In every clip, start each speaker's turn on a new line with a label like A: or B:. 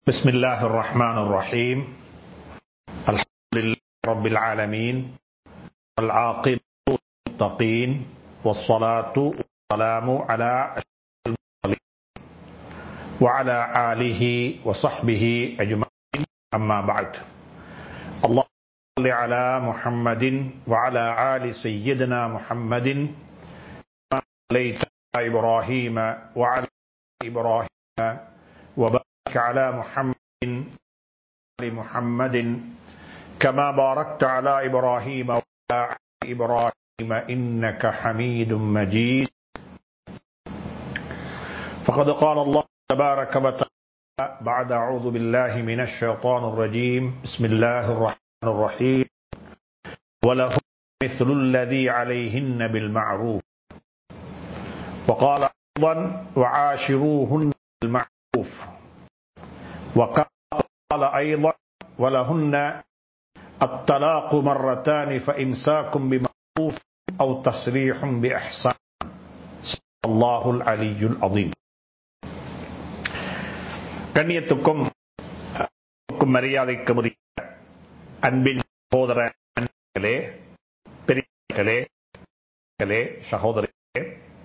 A: بسم الله الرحمن الرحيم الحمد لله رب العالمين والعاقبة للمتقين والصلاة والسلام على أشرف المرسلين وعلى آله وصحبه أجمعين أما بعد اللهم صل على محمد وعلى آل سيدنا محمد كما صليت على إبراهيم وعلى آل إبراهيم وبارك على محمد وآل محمد كما باركت على إبراهيم وعلى آل إبراهيم إنك حميد مجيد فقد قال الله تبارك وتعالى بعد أعوذ بالله من الشيطان الرجيم بسم الله الرحمن الرحيم وله مثل الذي عليهن بالمعروف وقال أيضا وعاشروهن بالمعروف وقال أيضا ولهن الطلاق مرتان فإمساكم بمعروف أو تصريح بإحسان صلى الله العلي العظيم கண்ணியத்துக்கும் மரியாதைக்கு உரிய அன்பின் சகோதர அன்பர்களே பெரியர்களே சகோதரர்களே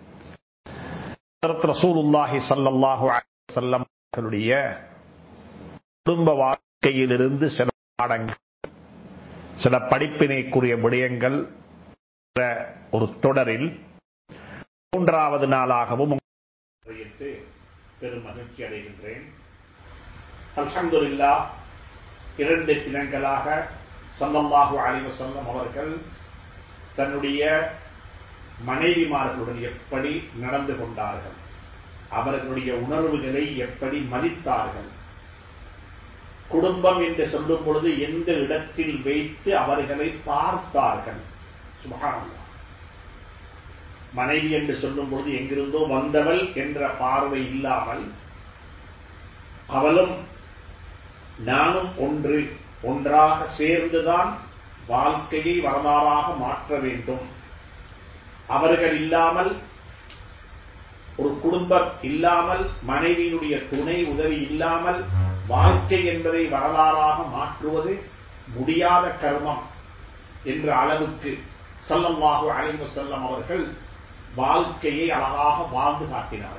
A: ரசூலுல்லாஹி சல்லல்லாஹு அலைஹி வஸல்லம் அவர்களுடைய குடும்ப வாழ்க்கையிலிருந்து சில பாடங்கள் சில படிப்பினைக்குரிய விடயங்கள் ஒரு தொடரில் மூன்றாவது நாளாகவும் பெரும் மகிழ்ச்சி அடைகின்றேன் அல்ஹம்துலில்லா இரண்டு தினங்களாக சல்லல்லாஹு அலைஹி வஸல்லம் அவர்கள் தன்னுடைய மனைவிமார்களுடன் எப்படி நடந்து கொண்டார்கள் அவர்களுடைய உணர்வுகளை எப்படி மதித்தார்கள் குடும்பம் என்று சொல்லும் பொழுது எந்த இடத்தில் வைத்து அவர்களை பார்த்தார்கள் சுபகானந்தா மனைவி என்று சொல்லும் பொழுது எங்கிருந்தோ வந்தவள் என்ற பார்வை இல்லாமல் அவளும் நானும் ஒன்று ஒன்றாக சேர்ந்துதான் வாழ்க்கையை வரலாறாக மாற்ற வேண்டும் அவர்கள் இல்லாமல் ஒரு குடும்பம் இல்லாமல் மனைவியினுடைய துணை உதவி இல்லாமல் வாழ்க்கை என்பதை வரலாறாக மாற்றுவது முடியாத கர்மம் என்ற அளவுக்கு சல்லல்லாஹு அலைவ செல்லம் அவர்கள் வாழ்க்கையை அழகாக வாழ்ந்து காட்டினார்கள்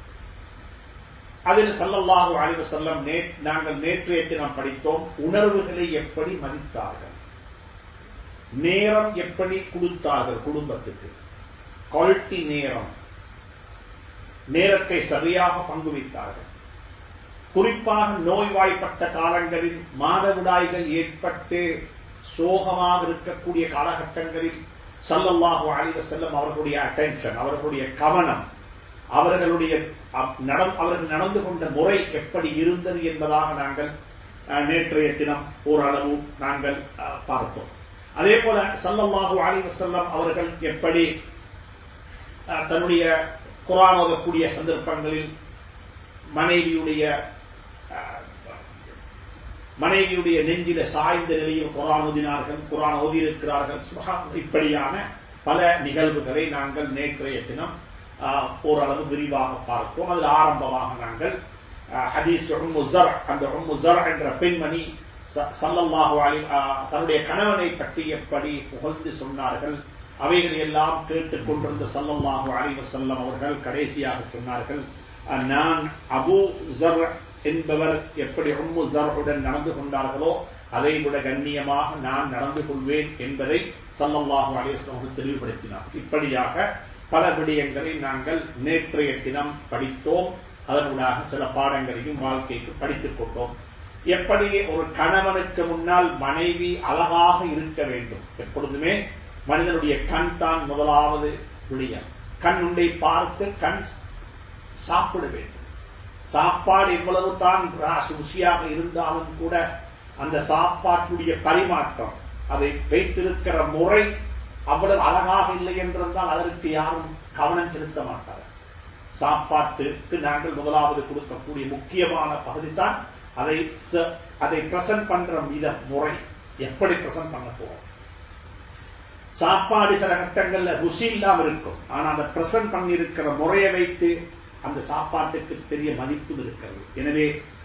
A: அதில் சல்லல்லாஹு அலைவ செல்லம் நாங்கள் நேற்றைய தினம் படித்தோம் உணர்வுகளை எப்படி மதித்தார்கள் நேரம் எப்படி கொடுத்தார்கள் குடும்பத்துக்கு குவாலிட்டி நேரம் நேரத்தை சரியாக பங்கு வைத்தார்கள் குறிப்பாக நோய்வாய்ப்பட்ட காலங்களில் மாதவிடாய்கள் ஏற்பட்டு சோகமாக இருக்கக்கூடிய காலகட்டங்களில் சல்லல்லாஹு அழிவ செல்லம் அவர்களுடைய அட்டென்ஷன் அவர்களுடைய கவனம் அவர்களுடைய அவர்கள் நடந்து கொண்ட முறை எப்படி இருந்தது என்பதாக நாங்கள் நேற்றைய தினம் ஓரளவு நாங்கள் பார்த்தோம் அதே போல சல்லல்லாஹு அழிவ செல்லம் அவர்கள் எப்படி தன்னுடைய குரான் ஓதக்கூடிய சந்தர்ப்பங்களில் மனைவியுடைய மனைவியுடைய நெஞ்சில சாய்ந்த நிலையில் குரான் ஓதினார்கள் குரான் ஓதியிருக்கிறார்கள் இப்படியான பல நிகழ்வுகளை நாங்கள் நேற்றைய தினம் ஓரளவு விரிவாக பார்த்தோம் அதில் ஆரம்பமாக நாங்கள் ஹதீஸ் உம்முசர் அந்த உம்முசர் என்ற பெண்மணி சல்லல்லாஹு அலி தன்னுடைய கணவனை பற்றி எப்படி புகழ்ந்து சொன்னார்கள் அவைகளை எல்லாம் கேட்டுக் கொண்டிருந்த சல்லல்லாஹு அலைவ செல்லம் அவர்கள் கடைசியாக சொன்னார்கள் நான் அபு ஜர் என்பவர் எப்படி உம்மு ஜர்உடன் நடந்து கொண்டார்களோ அதை விட கண்ணியமாக நான் நடந்து கொள்வேன் என்பதை சல்லல்லாஹு அலைவசம் தெளிவுபடுத்தினார் இப்படியாக பல விடயங்களை நாங்கள் நேற்றைய தினம் படித்தோம் அதனூடாக சில பாடங்களையும் வாழ்க்கைக்கு படித்துக் கொண்டோம் எப்படி ஒரு கணவனுக்கு முன்னால் மனைவி அழகாக இருக்க வேண்டும் எப்பொழுதுமே மனிதனுடைய கண் தான் முதலாவது விடயம் கண் உண்டை பார்த்து கண் சாப்பிட வேண்டும் சாப்பாடு எவ்வளவு தான் ருசியாக இருந்தாலும் கூட அந்த சாப்பாட்டுடைய பரிமாற்றம் அதை வைத்திருக்கிற முறை அவ்வளவு அழகாக இல்லை என்றிருந்தால் அதற்கு யாரும் கவனம் செலுத்த மாட்டார் சாப்பாட்டுக்கு நாங்கள் முதலாவது கொடுக்கக்கூடிய முக்கியமான பகுதி தான் அதை அதை பிரசன்ட் பண்ற விதம் முறை எப்படி பிரசன்ட் பண்ண போறோம் சாப்பாடு சில கட்டங்கள்ல ருசி இல்லாம இருக்கும் ஆனா அந்த பிரசன்ட் பண்ணி இருக்கிற முறையை வைத்து அந்த சாப்பாட்டுக்கு பெரிய மதிப்பும் இருக்கிறது எனவே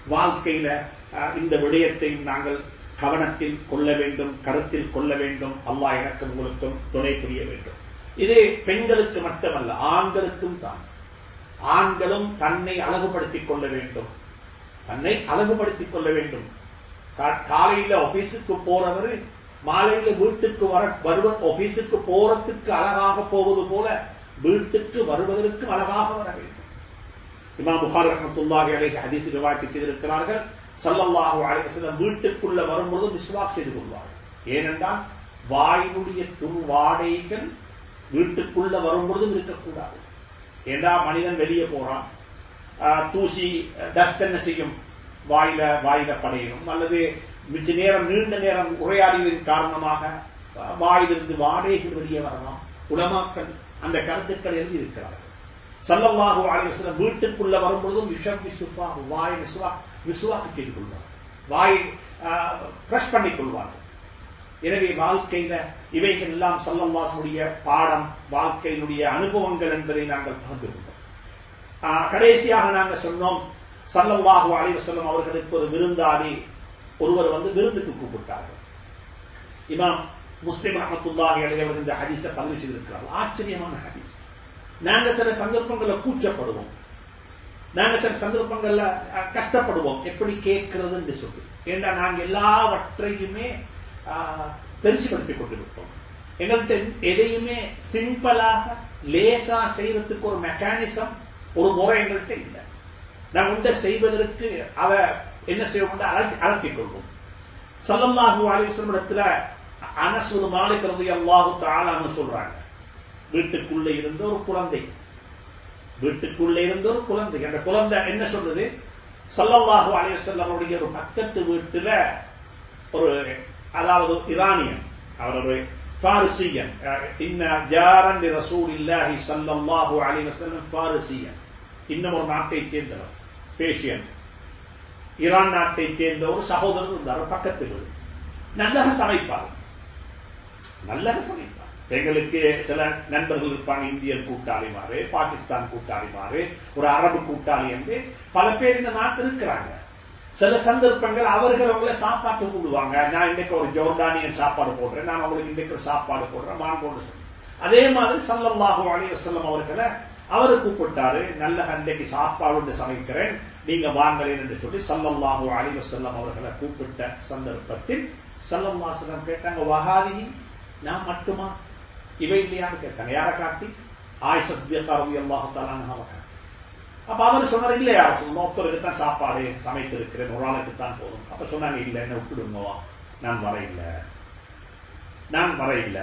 A: வாழ்க்கையில அஹ், இந்த விடயத்தையும் நாங்கள் கவனத்தில் கொள்ள வேண்டும் கருத்தில் கொள்ள வேண்டும் அல்லாஹ் எனக்கும் உங்களுக்கும் துணை புரிய வேண்டும் இது பெண்களுக்கு மட்டுமல்ல ஆண்களுக்கும் தான் ஆண்களும் தன்னை அழகுபடுத்திக் கொள்ள வேண்டும் தன்னை அழகுபடுத்திக் கொள்ள வேண்டும் கா- காலையில ஆபீஸுக்கு போறவர் மாலையில வீட்டுக்கு வர வருவ ஆபீஸுக்கு போறதுக்கு அழகாக போவது போல வீட்டுக்கு வருவதற்கு அழகாக வர வேண்டும் இமாம் புகார் ரஹமத்துல்லாஹி அலைஹி ஹதீஸ் ரிவாயத் செய்திருக்கிறார்கள் ஸல்லல்லாஹு அலைஹி வஸல்லம் வீட்டுக்குள்ள வரும்பொழுது மிஸ்வாக் செய்து கொள்வார்கள் ஏனென்றால் வாயினுடைய துர்வாடைகள் வீட்டுக்குள்ள வரும்பொழுதும் இருக்கக்கூடாது ஏண்டா மனிதன் வெளியே போறான் ஆஹ், தூசி டஸ்ட் என்ன செய்யும் வாயில வாயில படையணும் அல்லது மிச்ச நேரம் நீண்ட நேரம் உரையாடியதன் காரணமாக ஆஹ், வாயிலிருந்து வாடைகள் வெளியே வரலாம் உலமாக்கள் அந்த கருத்துக்கள் எழுதி இருக்கிறார்கள் சல்லல்லாஹு அலைஹி வஸல்லம் வீட்டுக்குள்ள வரும்பொழுதும் விஷம் விசுவா வாய் விசுவா விசுவாக்கு செய்து கொள்வார் வாயை பிரஷ் பண்ணிக் கொள்வார்கள் எனவே வாழ்க்கையில இவைகள் எல்லாம் சல்லல்லாஹுடைய பாடம் வாழ்க்கையினுடைய அனுபவங்கள் என்பதை நாங்கள் பகிர்ந்து கொண்டோம் ஆஹ், கடைசியாக நாங்கள் சொன்னோம் சல்லல்லாஹு அலைஹி வஸல்லம் அவர்களுக்கு ஒரு விருந்தாளி ஒருவர் வந்து விருந்துக்கு கூப்பிட்டார்கள் இமாம் முஸ்லிம் ரஹமத்துல்லாஹி அலைஹி அவர் இந்த ஹதீஸை பதிவு செய்திருக்கிறார் ஆச்சரியமான ஹதீஸ் நாங்க சில சந்தர்ப்பங்கள்ல கூச்சப்படுவோம் நாங்க சில சந்தர்ப்பங்கள்ல அஹ், கஷ்டப்படுவோம் எப்படி கேட்கிறது என்று சொல்லி ஏன்னா நாங்க எல்லாவற்றையுமே ஆஹ், பெருசுபடுத்திக் கொண்டு விட்டோம் எங்கள்கிட்ட எதையுமே சிம்பிளாக லேசா செய்யறதுக்கு ஒரு மெக்கானிசம் ஒரு முறை எங்கள்கிட்ட இல்லை நாங்கள் உண்ட செய்வதற்கு அவ என்ன செய்வோம் அலட்டிக் கொள்வோம் சல்லல்லாஹு அலைஹி வஸல்லம் இடத்துல அனஸ் ஒரு மாலிக் ரலியல்லாஹு தஆலான்னு சொல்றாங்க வீட்டுக்குள்ளே இருந்த ஒரு குழந்தை வீட்டுக்குள்ளே இருந்த ஒரு குழந்தை அந்த குழந்தை என்ன சொல்றது சல்லல்லாஹு அலைஹி வஸல்லம் அவருடைய ஒரு பக்கத்து வீட்டுல ஒரு அதாவது இரானியன் அவர் ஒரு பாரிசியன் அஹ், இன்ன ஜாரன் ரசூலில்லாஹி ஸல்லல்லாஹு அலைஹி வஸல்லம் பாரிசியன் இன்னும் ஒரு நாட்டை சேர்ந்தவர் பேஷியன் ஈரான் நாட்டை சேர்ந்த ஒரு சகோதரர் இருந்தார் ஒரு பக்கத்து வீடு நல்லக சமைப்பார் நல்லக சமைப்பார் எங்களுக்கு சில நண்பர்கள் இருப்பாங்க இந்தியன் கூட்டாளிமாறு பாகிஸ்தான் கூட்டாளிமாறு ஒரு அரபு கூட்டாளி என்று பல பேர் இந்த நாட்டில் இருக்கிறாங்க சில சந்தர்ப்பங்கள் அவர்கள் அவங்கள சாப்பாட்டு கூடுவாங்க நான் இன்னைக்கு ஒரு ஜோர்டானியன் சாப்பாடு போடுறேன் நான் அவங்களுக்கு இன்னைக்கு ஒரு சாப்பாடு போடுறேன் வாங்கன்னு சொல்லி அதே மாதிரி சல்லல்லாஹு அலைஹி வஸல்லம் அவர்களை அவரு கூப்பிட்டாரு நல்ல அன்றைக்கு சாப்பாடு ஒன்று சமைக்கிறேன் நீங்க வாங்கலேன் என்று சொல்லி சல்லல்லாஹு அலைஹி வஸல்லம் அவர்களை கூப்பிட்ட சந்தர்ப்பத்தில் சல்லல்லாஹு அலைஹி வஸல்லம் கேட்டாங்க வஹாதி நான் மட்டுமா இவை இல்லையான்னு கேட்டாங்க யாரை காட்டி ஆயிஷா சித்திகா ரலியல்லாஹு தஆலா அன்ஹா காட்டி. அப்ப அவர் சொன்னார் இல்ல யார் சொல்லணும் ஒருத்தருக்கு தான் சாப்பாடு சமைத்து இருக்கிறேன் ஒரு ஆளுக்கு தான் போதும் அப்ப சொன்னாங்க இல்ல என்ன விட்டுடுங்க நான் வர இல்ல நான் வர இல்ல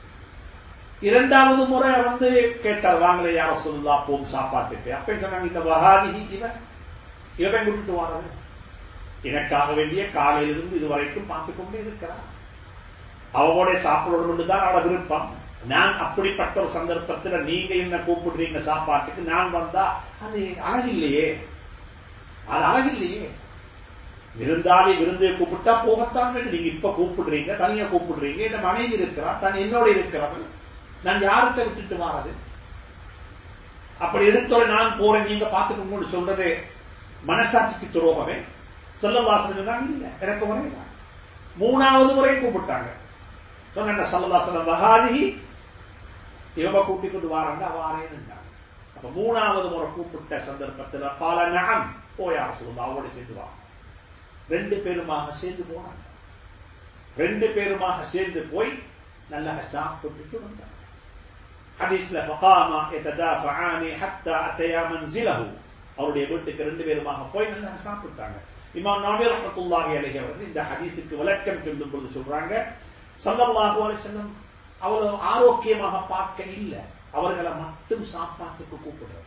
A: இரண்டாவது முறை வந்து கேட்டார் வாங்கல யார சொல்லா போம் சாப்பாட்டுக்கு அப்ப சொன்னாங்க இந்த வகாதி இவன் இவன் விட்டுட்டு வாரது எனக்காக வேண்டிய காலையிலிருந்து இதுவரைக்கும் பார்த்து கொண்டே இருக்கிறான் அவனோட சாப்பிடணும் தான் அவட விருப்பம் நான் அப்படிப்பட்ட ஒரு சந்தர்ப்பத்தில் நீங்க என்ன கூப்பிடுறீங்க சாப்பாட்டுக்கு நான் வந்தா அது அழகில்லையே அது அழகில்லையே விருந்தாளி விருந்து கூப்பிட்டா போகத்தான் வேண்டும் நீங்க இப்ப கூப்பிடுறீங்க தனியா கூப்பிடுறீங்க இந்த மனைவி இருக்கிறா தான் என்னோட இருக்கிறவன் நான் யார்கிட்ட விட்டுட்டு வாரது அப்படி இருந்தோட நான் போறேன் நீங்க பார்த்துக்கோங்கன்னு சொல்றது மனசாட்சிக்கு துரோகமே சொல்லவாசன் இல்ல எனக்கு முறை மூணாவது முறை கூப்பிட்டாங்க சொன்னாங்க சல்லல்லாசலம் வகாதி இவங்க கூட்டி கொண்டு வாராங்க வாரேன்னு அப்ப மூணாவது முறை கூப்பிட்ட சந்தர்ப்பத்தில் பால நகம் போயார சொல்லுங்க அவங்களோட சேர்ந்து வா ரெண்டு பேருமாக சேர்ந்து போனாங்க ரெண்டு பேருமாக சேர்ந்து போய் நல்லா சாப்பிட்டுட்டு வந்தாங்க ஹதீஸ்ல ஃபகாமா யததாஃபஆனி ஹத்தா அத்தயா மன்சிலஹு அவருடைய வீட்டுக்கு ரெண்டு பேருமாக போய் நல்லா சாப்பிட்டாங்க இமாம் நபி ரஹ்மத்துல்லாஹி அலைஹி அவர்கள் இந்த ஹதீஸுக்கு விளக்கம் சொல்லும் பொழுது சொல்றாங்க ஸல்லல்லாஹு அலைஹி வஸல்லம் அவ்வளவு ஆரோக்கியமாக பார்க்க இல்ல அவர்களை மட்டும் சாப்பாட்டுக்கு கூப்பிடுறாங்க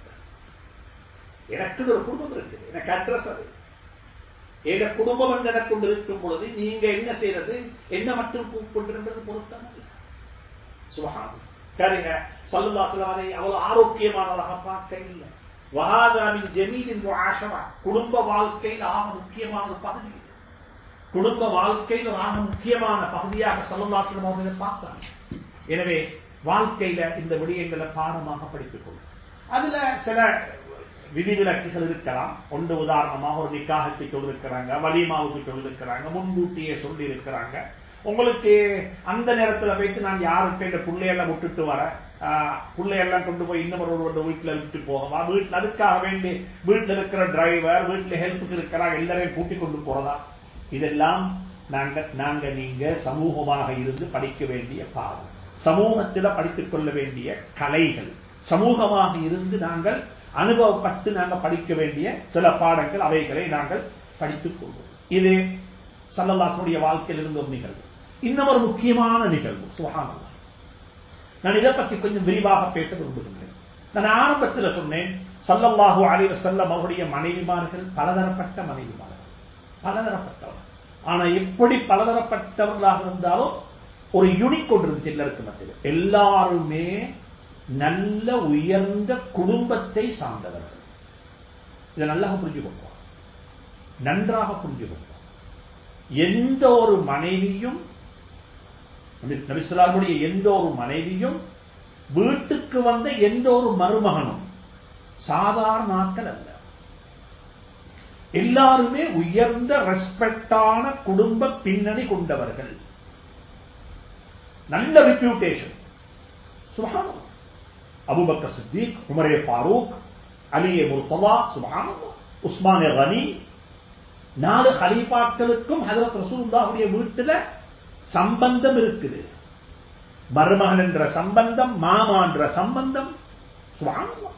A: எனக்கு ஒரு குடும்பம் இருக்குது எனக்கு அட்ரஸ் அது எங்க குடும்பம் என்று எனக்கு கொண்டு இருக்கும் பொழுது நீங்க என்ன செய்யறது என்ன மட்டும் கூப்பிடுறது பொருத்தம் அல்ல சுபஹான் சரிங்க சல்லுல்லாஹு அதை அவ்வளவு ஆரோக்கியமானதாக பார்க்க இல்லை வஹாதாவின் ஜமீலின் ஆஷரா குடும்ப வாழ்க்கையில் ஆக முக்கியமான ஒரு பகுதி குடும்ப வாழ்க்கையில் ஒரு ஆக முக்கியமான பகுதியாக சல்லுல்லாஸ்லம் அவர்களை பார்த்தாங்க எனவே வாழ்க்கையில இந்த விடயங்களை பாடமாக படித்துக் கொள்ளும் அதுல சில விதிவிலக்குகள் இருக்கலாம் ஒன்று உதாரணமாக ஒரு நிக்காகத்தை சொல்லிருக்கிறாங்க வலிமாவுக்கு சொல்லிருக்கிறாங்க முன்கூட்டியே சொல்லி இருக்கிறாங்க உங்களுக்கு அந்த நேரத்தில் வைத்து நான் யாருக்கு இந்த பிள்ளையெல்லாம் விட்டுட்டு வர பிள்ளையெல்லாம் கொண்டு போய் இன்னும் ஒரு வீட்டில் விட்டு போகவா வீட்டில் அதுக்காக வேண்டி வீட்டில் இருக்கிற டிரைவர் வீட்டில் ஹெல்ப்புக்கு இருக்கிறாங்க எல்லாரையும் கூட்டிக் கொண்டு போறதா இதெல்லாம் நாங்க நாங்க நீங்க சமூகமாக இருந்து படிக்க வேண்டிய பாடம் சமூகத்தில் படித்துக் கொள்ள வேண்டிய கலைகள் சமூகமாக இருந்து நாங்கள் அனுபவப்பட்டு நாங்கள் படிக்க வேண்டிய சில பாடங்கள் அவைகளை நாங்கள் படித்துக் கொள்வோம் இது சல்லல்லாசனுடைய வாழ்க்கையில் இருந்த ஒரு நிகழ்வு இன்னும் ஒரு முக்கியமான நிகழ்வு சுகானல்லா நான் இதை பற்றி கொஞ்சம் விரிவாக பேச விரும்புகின்றேன் நான் ஆரம்பத்தில் சொன்னேன் சல்லல்லாஹு அலிவ செல்லம் அவருடைய மனைவிமார்கள் பலதரப்பட்ட மனைவிமார்கள் பலதரப்பட்டவர் ஆனா எப்படி பலதரப்பட்டவர்களாக இருந்தாலும் ஒரு யூனிக் கொண்டு இருந்துச்சு எல்லாருக்கும் மத்தியில் எல்லாருமே நல்ல உயர்ந்த குடும்பத்தை சார்ந்தவர்கள் இதை நல்லா புரிஞ்சுக்கொள்வோம் நன்றாக புரிஞ்சுக்கொள்வோம் எந்த ஒரு மனைவியும் நபிசுலாமுடைய எந்த ஒரு மனைவியும் வீட்டுக்கு வந்த எந்த ஒரு மருமகனும் சாதாரண ஆட்கள் அல்ல எல்லாருமே உயர்ந்த ரெஸ்பெக்டான குடும்ப பின்னணி கொண்டவர்கள் நல்ல ரிப்யூட்டேஷன் சுபஹானம் அபுபக்க சித்திக் உமரே ஃபாரூக் அலியே முர்தலா சுபஹானம் உஸ்மானே கனி நாலு ஹலீஃபாக்களுக்கும் ஹதரத் ரசூலுல்லாஹுடைய வீட்டுல சம்பந்தம் இருக்குது மருமகன் என்ற சம்பந்தம் மாமா என்ற சம்பந்தம் சுபஹானல்லாஹ்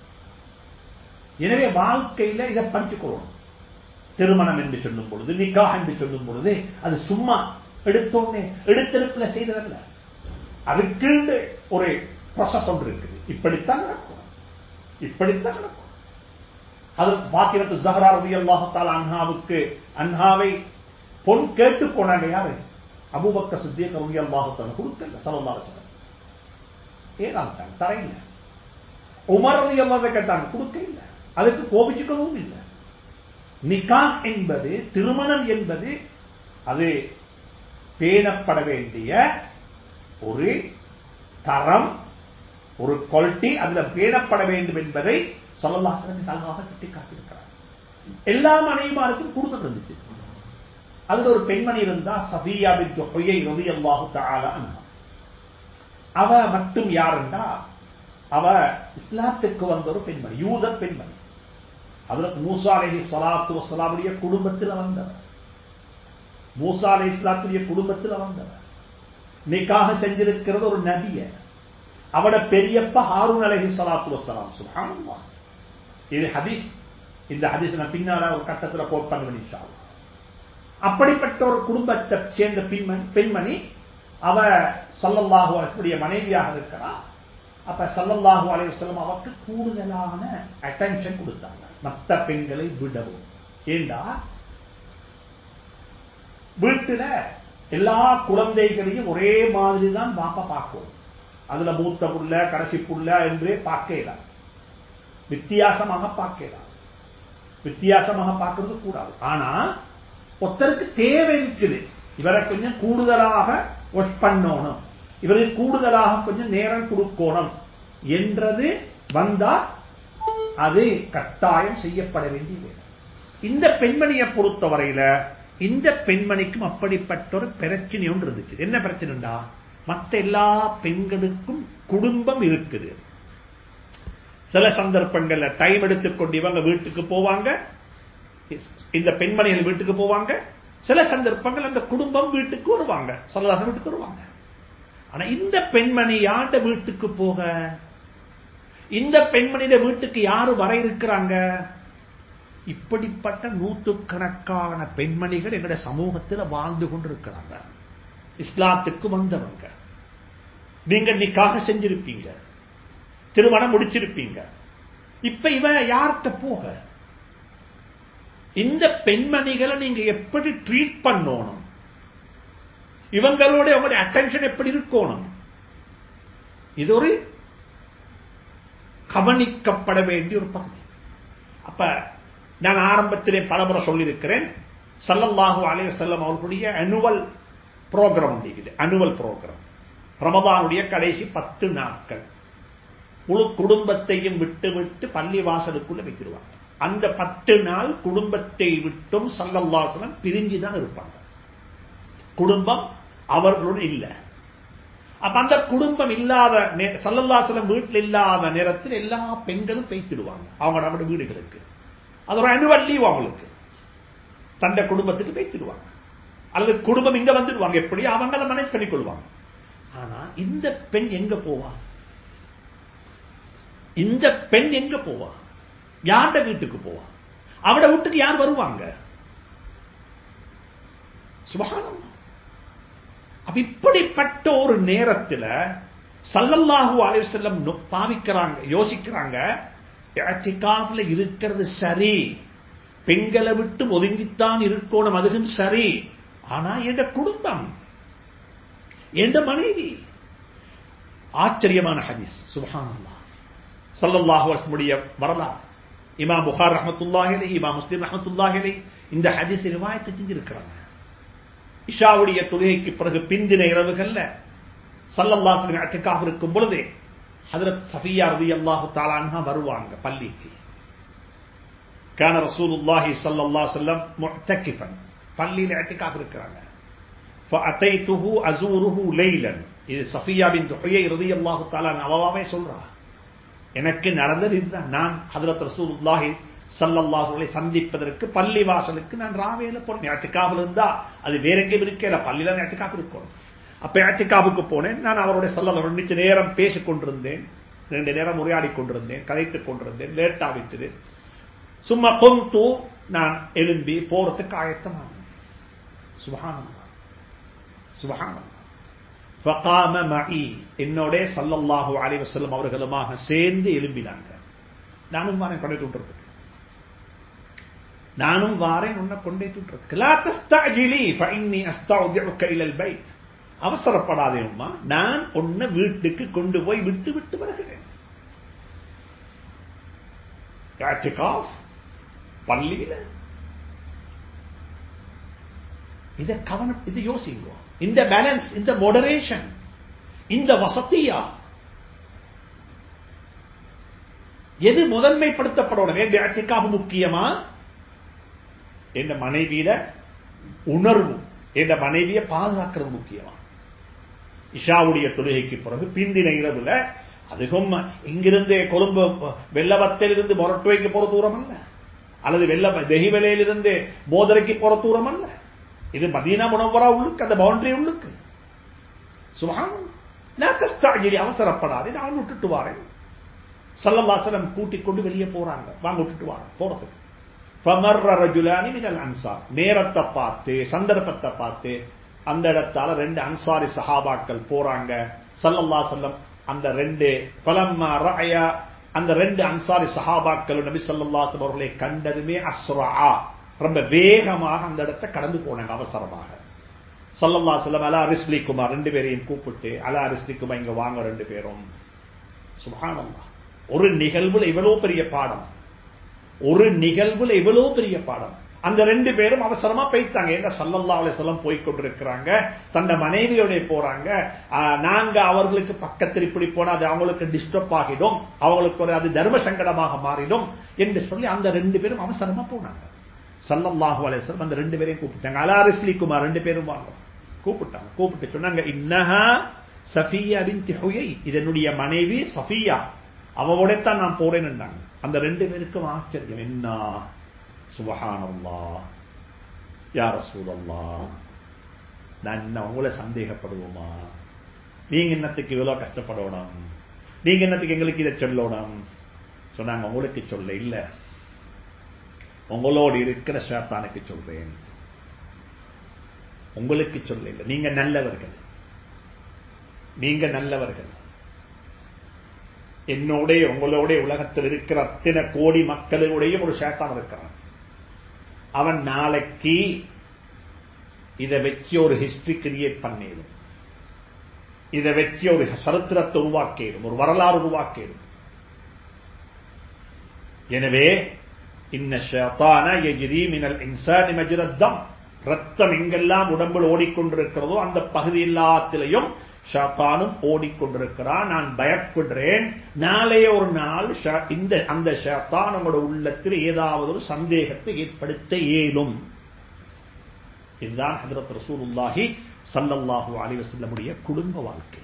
A: எனவே வாழ்க்கையில இதை படிச்சுக்கொள்ளணும் திருமணம் என்று சொல்லும் பொழுது நிக்கா என்று சொல்லும் பொழுது அது சும்மா எடுத்தோடனே எடுத்தெடுப்புல செய்ததல்ல அதுக்கு ஒரு ப்ரொசஸ் ஒன்று இருக்குது இப்படித்தான் நடக்கும் இப்படித்தான் நடக்கும் அது பாத்திரத்து ஜஹரா ரவி அல்லாஹால் அன்ஹாவுக்கு அன்ஹாவை பொன் கேட்டு போனாங்க யாரு அபுபக்க சித்தியக் ரவி அல்லாஹத்தான கொடுக்கல சலல்லா வச்சன ஏதாங்க தரையில உமர் ரவி அல்லாத கேட்டாங்க கொடுக்க இல்லை அதுக்கு கோபிச்சுக்கவும் இல்லை நிகான் என்பது திருமணம் என்பது அது பேணப்பட வேண்டிய ஒரு தரம் ஒரு குவாலிட்டி அதுல பேணப்பட வேண்டும் என்பதை சொல்லலாசனம் அழகாக சுட்டி காட்டியிருக்கிறார் எல்லா மனைவிமாருக்கும் கொடுத்துட்டு இருந்துச்சு அதுல ஒரு பெண்மணி இருந்தா சபியா பின் ஹொய்யை ரவி அல்லாஹு தாலா அவ மட்டும் யாருண்டா அவ இஸ்லாத்துக்கு வந்த ஒரு பெண்மணி யூத பெண்மணி அதுல மூசா அலஹி சலாத்து வசலாமுடைய குடும்பத்தில் வந்தவர் மூசா அலி இஸ்லாத்துடைய குடும்பத்தில் வந்தவர் நிக்காக செஞ்சிருக்கிறது ஒரு நபிய அவட பெரியப்ப ஹாரூன் அலஹி சலாத்து வசலாம் சுபானுமா இது ஹதீஸ் இந்த ஹதீஸ் நான் பின்னால ஒரு கட்டத்தில் கோட் பண்ணுவேன் அப்படிப்பட்ட ஒரு குடும்பத்தை சேர்ந்த பெண்மணி பெண்மணி அவ சல்லல்லாஹு அலைஹுடைய மனைவியாக இருக்கிறார் அப்ப சல்லல்லாஹு அலைவசல்லம் அவருக்கு கூடுதலான அட்டென்ஷன் கொடுத்தாங்க மற்ற பெண்களை விடவும் ஏண்டா வீட்டுல எல்லா குழந்தைகளையும் ஒரே மாதிரி தான் பாப்பா பார்க்கும் அதுல மூத்த புள்ள கடைசி புள்ள என்று பார்க்கலாம் வித்தியாசமாக பார்க்கலாம் வித்தியாசமாக பார்க்கறது கூடாது ஆனா ஒருத்தருக்கு தேவை இருக்குது இவரை கொஞ்சம் கூடுதலாக ஒஷ் பண்ணணும் இவருக்கு கூடுதலாக கொஞ்சம் நேரம் கொடுக்கணும் என்றது வந்தா அது கட்டாயம் செய்யப்பட வேண்டிய இந்த பெண்மணியை பொறுத்தவரையில இந்த பெண்மணிக்கும் அப்படிப்பட்ட ஒரு பிரச்சனை ஒன்று இருந்துச்சு என்ன பிரச்சனைடா மற்ற எல்லா பெண்களுக்கும் குடும்பம் இருக்குது சில சந்தர்ப்பங்கள்ல டைம் எடுத்துக்கொண்டு இவங்க வீட்டுக்கு போவாங்க இந்த பெண்மணிகள் வீட்டுக்கு போவாங்க சில சந்தர்ப்பங்கள் அந்த குடும்பம் வீட்டுக்கு வருவாங்க சொல்லதாசன் வீட்டுக்கு வருவாங்க ஆனா இந்த பெண்மணி யாண்ட வீட்டுக்கு போக இந்த பெண்மணியிட வீட்டுக்கு யாரு வர இருக்கிறாங்க இப்படிப்பட்ட நூற்றுக்கணக்கான பெண்மணிகள் எங்கட சமூகத்தில் வாழ்ந்து கொண்டிருக்கிறாங்க இஸ்லாத்துக்கு வந்தவங்க நீங்க நிக்காக செஞ்சிருப்பீங்க திருமணம் முடிச்சிருப்பீங்க இப்ப இவ யார்கிட்ட போக இந்த பெண்மணிகளை நீங்க எப்படி ட்ரீட் பண்ணணும் இவங்களோட உங்களுடைய அட்டென்ஷன் எப்படி இருக்கணும் இது ஒரு கவனிக்கப்பட வேண்டிய ஒரு பகுதி அப்ப நான் ஆரம்பத்திலே பலமுறை சொல்லியிருக்கிறேன் சல்லல்லாஹு அலைய செல்லம் அவர்களுடைய அனுவல் ப்ரோக்ராம் இருக்குது அனுவல் ப்ரோக்ராம் ரமதானுடைய கடைசி பத்து நாட்கள் முழு குடும்பத்தையும் விட்டு விட்டு பள்ளி வாசலுக்குள்ள வைக்கிடுவாங்க அந்த பத்து நாள் குடும்பத்தை விட்டும் சல்லல்லாசனம் பிரிஞ்சுதான் இருப்பாங்க குடும்பம் அவர்களுடன் இல்லை அப்ப அந்த குடும்பம் இல்லாத சல்லல்லாசலம் வீட்டில் இல்லாத நேரத்தில் எல்லா பெண்களும் பேய்த்திடுவாங்க அவங்க நம்ம வீடுகளுக்கு அது ஒரு அனுவல் லீவ் அவங்களுக்கு தந்த குடும்பத்துக்கு பேய்த்திடுவாங்க அல்லது குடும்பம் இங்க வந்துடுவாங்க எப்படி அவங்கள மேனேஜ் பண்ணி கொள்வாங்க ஆனா இந்த பெண் எங்க போவா இந்த பெண் எங்க போவா யார்ட வீட்டுக்கு போவா அவட வீட்டுக்கு யார் வருவாங்க சுபகானம் அப்ப இப்படிப்பட்ட ஒரு நேரத்தில் சல்லல்லாஹு அலைவசல்லம் பாவிக்கிறாங்க யோசிக்கிறாங்க இருக்கிறது சரி பெண்களை விட்டு ஒதுங்கித்தான் இருக்கணும் அதுவும் சரி ஆனா எந்த குடும்பம் எந்த மனைவி ஆச்சரியமான ஹதீஸ் சுபஹானல்லா சல்லல்லாஹு அலைஹி வரலாறு இமாம் புகார் ரஹமத்துல்லாஹிலை இமாம் முஸ்லிம் ரஹமத்துல்லாஹிலை இந்த ஹதீஸ் ரிவாயத்தை செஞ்சிருக்கிறாங்க இஷாவுடைய தொழுகைக்கு பிறகு பிந்தின இரவுகள்ல சல்லல்லாஹு அத்திகாக இருக்கும் பொழுது ஹதரத் சஃபியா ரதி அல்லாஹு தாலான்ஹா வருவாங்க பள்ளிக்கு கான ரசூலுல்லாஹி ஸல்லல்லாஹு அலைஹி வஸல்லம் முஅத்தகிஃபன் பள்ளியில அத்திகாக இருக்கிறாங்க فأتيته أزوره ليلا இது சஃபியா பின் ஹுயை ரலியல்லாஹு தஆலா நவாவே சொல்றா எனக்கு நடந்தது இதுதான் நான் ஹதரத் ரசூலுல்லாஹி சல்லல்லாஹு அலைஹி சந்திப்பதற்கு பள்ளி வாசலுக்கு நான் ராவேல போனேன் இஅத்திகாஃபில் இருந்தா அது வேற எங்கேயும் இருக்கல பள்ளியில இஅத்திகாஃப் இருக்கும் அப்ப இஅத்திகாஃபுக்கு போனேன் நான் அவருடைய சல்லல்லாஹு நிச்சய நேரம் பேசிக் கொண்டிருந்தேன் ரெண்டு நேரம் உரையாடி கொண்டிருந்தேன் கதைத்துக் கொண்டிருந்தேன் லேட்டா விட்டது சும்மா கொந்து நான் எழும்பி போறதுக்கு ஆயத்தமானேன் சுபஹானல்லாஹ் சுபஹானல்லாஹ் ஃபகாம மஇ என்னோட சல்லல்லாஹு அலைஹி வஸல்லம் அவர்களுமாக சேர்ந்து எழும்பினாங்க நானும் வாரேன் கொண்டே விட்டுறதுக்கு நானும் வாரேன் உன்னை கொண்டே விட்டுறதுக்கு லா தஸ்தஅஜிலி ஃபஇன்னி அஸ்தௌதிஉக இலல் பைத் அவசரப்படாதே உம்மா நான் உன்னை வீட்டுக்கு கொண்டு போய் விட்டு விட்டு வருகிறேன் இஅ்திகாஃப் பள்ளியில இத கவனம் இது யோசிங்க இந்த பேலன்ஸ் இந்த மோடரேஷன் இந்த வசதியா எது முதன்மைப்படுத்தப்படணும் என் அத்திக்காக முக்கியமா என் மனைவியில உணர்வு என் மனைவியை பாதுகாக்கிறது முக்கியமா இஷாவுடைய தொழுகைக்கு பிறகு பிந்தின இரவுல அதுவும் இங்கிருந்து கொழும்பு வெள்ளவத்திலிருந்து மொரட்டுவைக்கு போற தூரம் அல்ல அல்லது வெள்ள தெஹிவலையிலிருந்து மோதரைக்கு போற தூரம் அல்ல இது மதீனா முனவரா உள்ளுக்கு அந்த பவுண்டரி உள்ளுக்கு சுபஹானல்லாஹ் அவசரப்படாதே நான் விட்டுட்டு வாரேன் சல்லல்லாசலம் கூட்டிக் கொண்டு வெளியே போறாங்க வாங்க விட்டுட்டு வாங்க போறதுக்கு ஃபமர்ர ரஜுலானி மினல் அன்சார் நேரத்தை பார்த்து சந்தர்ப்பத்தை பார்த்து அந்த இடத்தால ரெண்டு அன்சாரி சஹாபாக்கள் போறாங்க சல்லல்லா செல்லம் அந்த ரெண்டு பலம்மா ரஅயா அந்த ரெண்டு அன்சாரி சஹாபாக்கள் நபி சல்லல்லாஹு அவர்களை கண்டதுமே அஸ்ரா ரொம்ப வேகமாக அந்த இடத்தை கடந்து போனாங்க அவசரமாக சல்லல்லா செல்லம் அலா ரிஸ்லி குமார் ரெண்டு பேரையும் கூப்பிட்டு அலா ரிஸ்லி குமார் இங்க வாங்க ரெண்டு பேரும் சுபானல்லா ஒரு நிகழ்வுல இவ்வளவு பெரிய பாடம் ஒரு நிகழ்வுல இவ்வளவு பெரிய பாடம் அந்த ரெண்டு பேரும் அவசரமா போய்த்தாங்க ஏன்னா சல்லல்லா அலிசல்லம் போய் கொண்டிருக்கிறாங்க தன்னை மனைவியோட போறாங்க நாங்க அவர்களுக்கு பக்கத்தில் இப்படி போனா அது அவங்களுக்கு டிஸ்டர்ப் ஆகிடும் அவங்களுக்கு ஒரு அது தர்ம சங்கடமாக மாறிடும் என்று சொல்லி அந்த ரெண்டு பேரும் அவசரமா போனாங்க சல்லல்லாஹு அலிஸ்லம் அந்த ரெண்டு பேரையும் கூப்பிட்டாங்க அலாரிஸ்லி குமார் ரெண்டு பேரும் வாங்க கூப்பிட்டாங்க கூப்பிட்டு சொன்னாங்க இன்னஹா சஃபியா பின் ஹுயை இது என்னுடைய மனைவி சஃபியா அவவோடத்தான் நான் போறேன்னு அந்த ரெண்டு பேருக்கும் ஆச்சரியம் என்ன சுபஹானல்லா யார சூழல்லா நான் என்ன உங்களை சந்தேகப்படுவோமா நீங்க என்னத்துக்கு இவ்வளவு கஷ்டப்படணும் நீங்க என்னத்துக்கு எங்களுக்கு இதை சொல்லணும் சொன்னாங்க உங்களுக்கு சொல்ல இல்ல உங்களோடு இருக்கிற ஷேத்தானுக்கு சொல்றேன் உங்களுக்கு சொல்ல இல்லை நீங்க நல்லவர்கள் நீங்க நல்லவர்கள் என்னோட உங்களோட உலகத்தில் இருக்கிற அத்தனை கோடி மக்களுடைய ஒரு சேத்தான் இருக்கிறான் அவன் நாளைக்கு இதை வச்சு ஒரு ஹிஸ்டரி கிரியேட் பண்ணிடும் இதை வச்சு ஒரு சரித்திரத்தை உருவாக்கிடும் ஒரு வரலாறு உருவாக்கிடும் எனவே இன்ன ஷேத்தான எஜிரி மினல் இன்சானி மஜ்ரத்தம் ரத்தம் எங்கெல்லாம் உடம்பில் ஓடிக்கொண்டிருக்கிறதோ அந்த பகுதி எல்லாத்திலையும் ஷாத்தானும் ஓடிக்கொண்டிருக்கிறான் நான் பயப்படுறேன் நாளைய ஒரு நாள் இந்த அந்த ஷாத்தான் நம்மளோட உள்ளத்தில் ஏதாவது ஒரு சந்தேகத்தை ஏற்படுத்த இயலும் இதுதான் ஹதரத் ரசூலுல்லாஹி சல்லல்லாஹு அலைஹி வஸல்லமுடைய குடும்ப வாழ்க்கை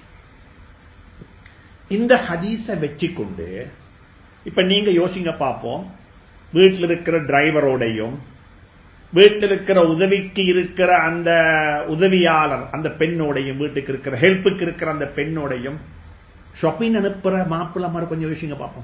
A: இந்த ஹதீஸ வச்சுக்கொண்டு இப்ப நீங்க யோசிங்க பார்ப்போம் வீட்டில் இருக்கிற டிரைவரோடையும் வீட்டில் இருக்கிற உதவிக்கு இருக்கிற அந்த உதவியாளர் அந்த பெண்ணோடையும் வீட்டுக்கு இருக்கிற ஹெல்ப்புக்கு இருக்கிற அந்த பெண்ணோடையும் ஷாப்பிங் அனுப்புற மாப்பிள்ள மாதிரி கொஞ்சம் யோசிங்க பார்ப்போம்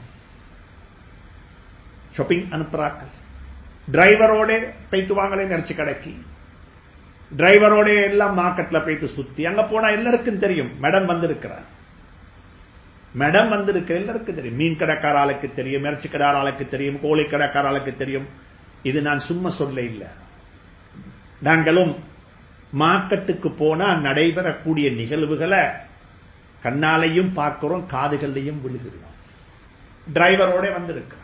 A: ஷாப்பிங் அனுப்புறாக்கள் டிரைவரோட போயிட்டு வாங்களே நினைச்சு கடைக்கு டிரைவரோட எல்லாம் மார்க்கெட்ல போயிட்டு சுத்தி அங்க போனா எல்லாருக்கும் தெரியும் மேடம் வந்திருக்கிறார் மேடம் வந்திருக்க எல்லாருக்கும் தெரியும் மீன் கடைக்கார ஆளுக்கு தெரியும் இறைச்சி கடை ஆளுக்கு தெரியும் கோழி கடைக்கார ஆளுக்கு தெரியும் இது நான் சும்மா சொல்ல இல்லை நாங்களும் மார்க்கெட்டுக்கு போனா நடைபெறக்கூடிய நிகழ்வுகளை கண்ணாலையும் பார்க்கிறோம் காதுகள்லையும் விழுகிறோம் டிரைவரோட வந்திருக்கிறார்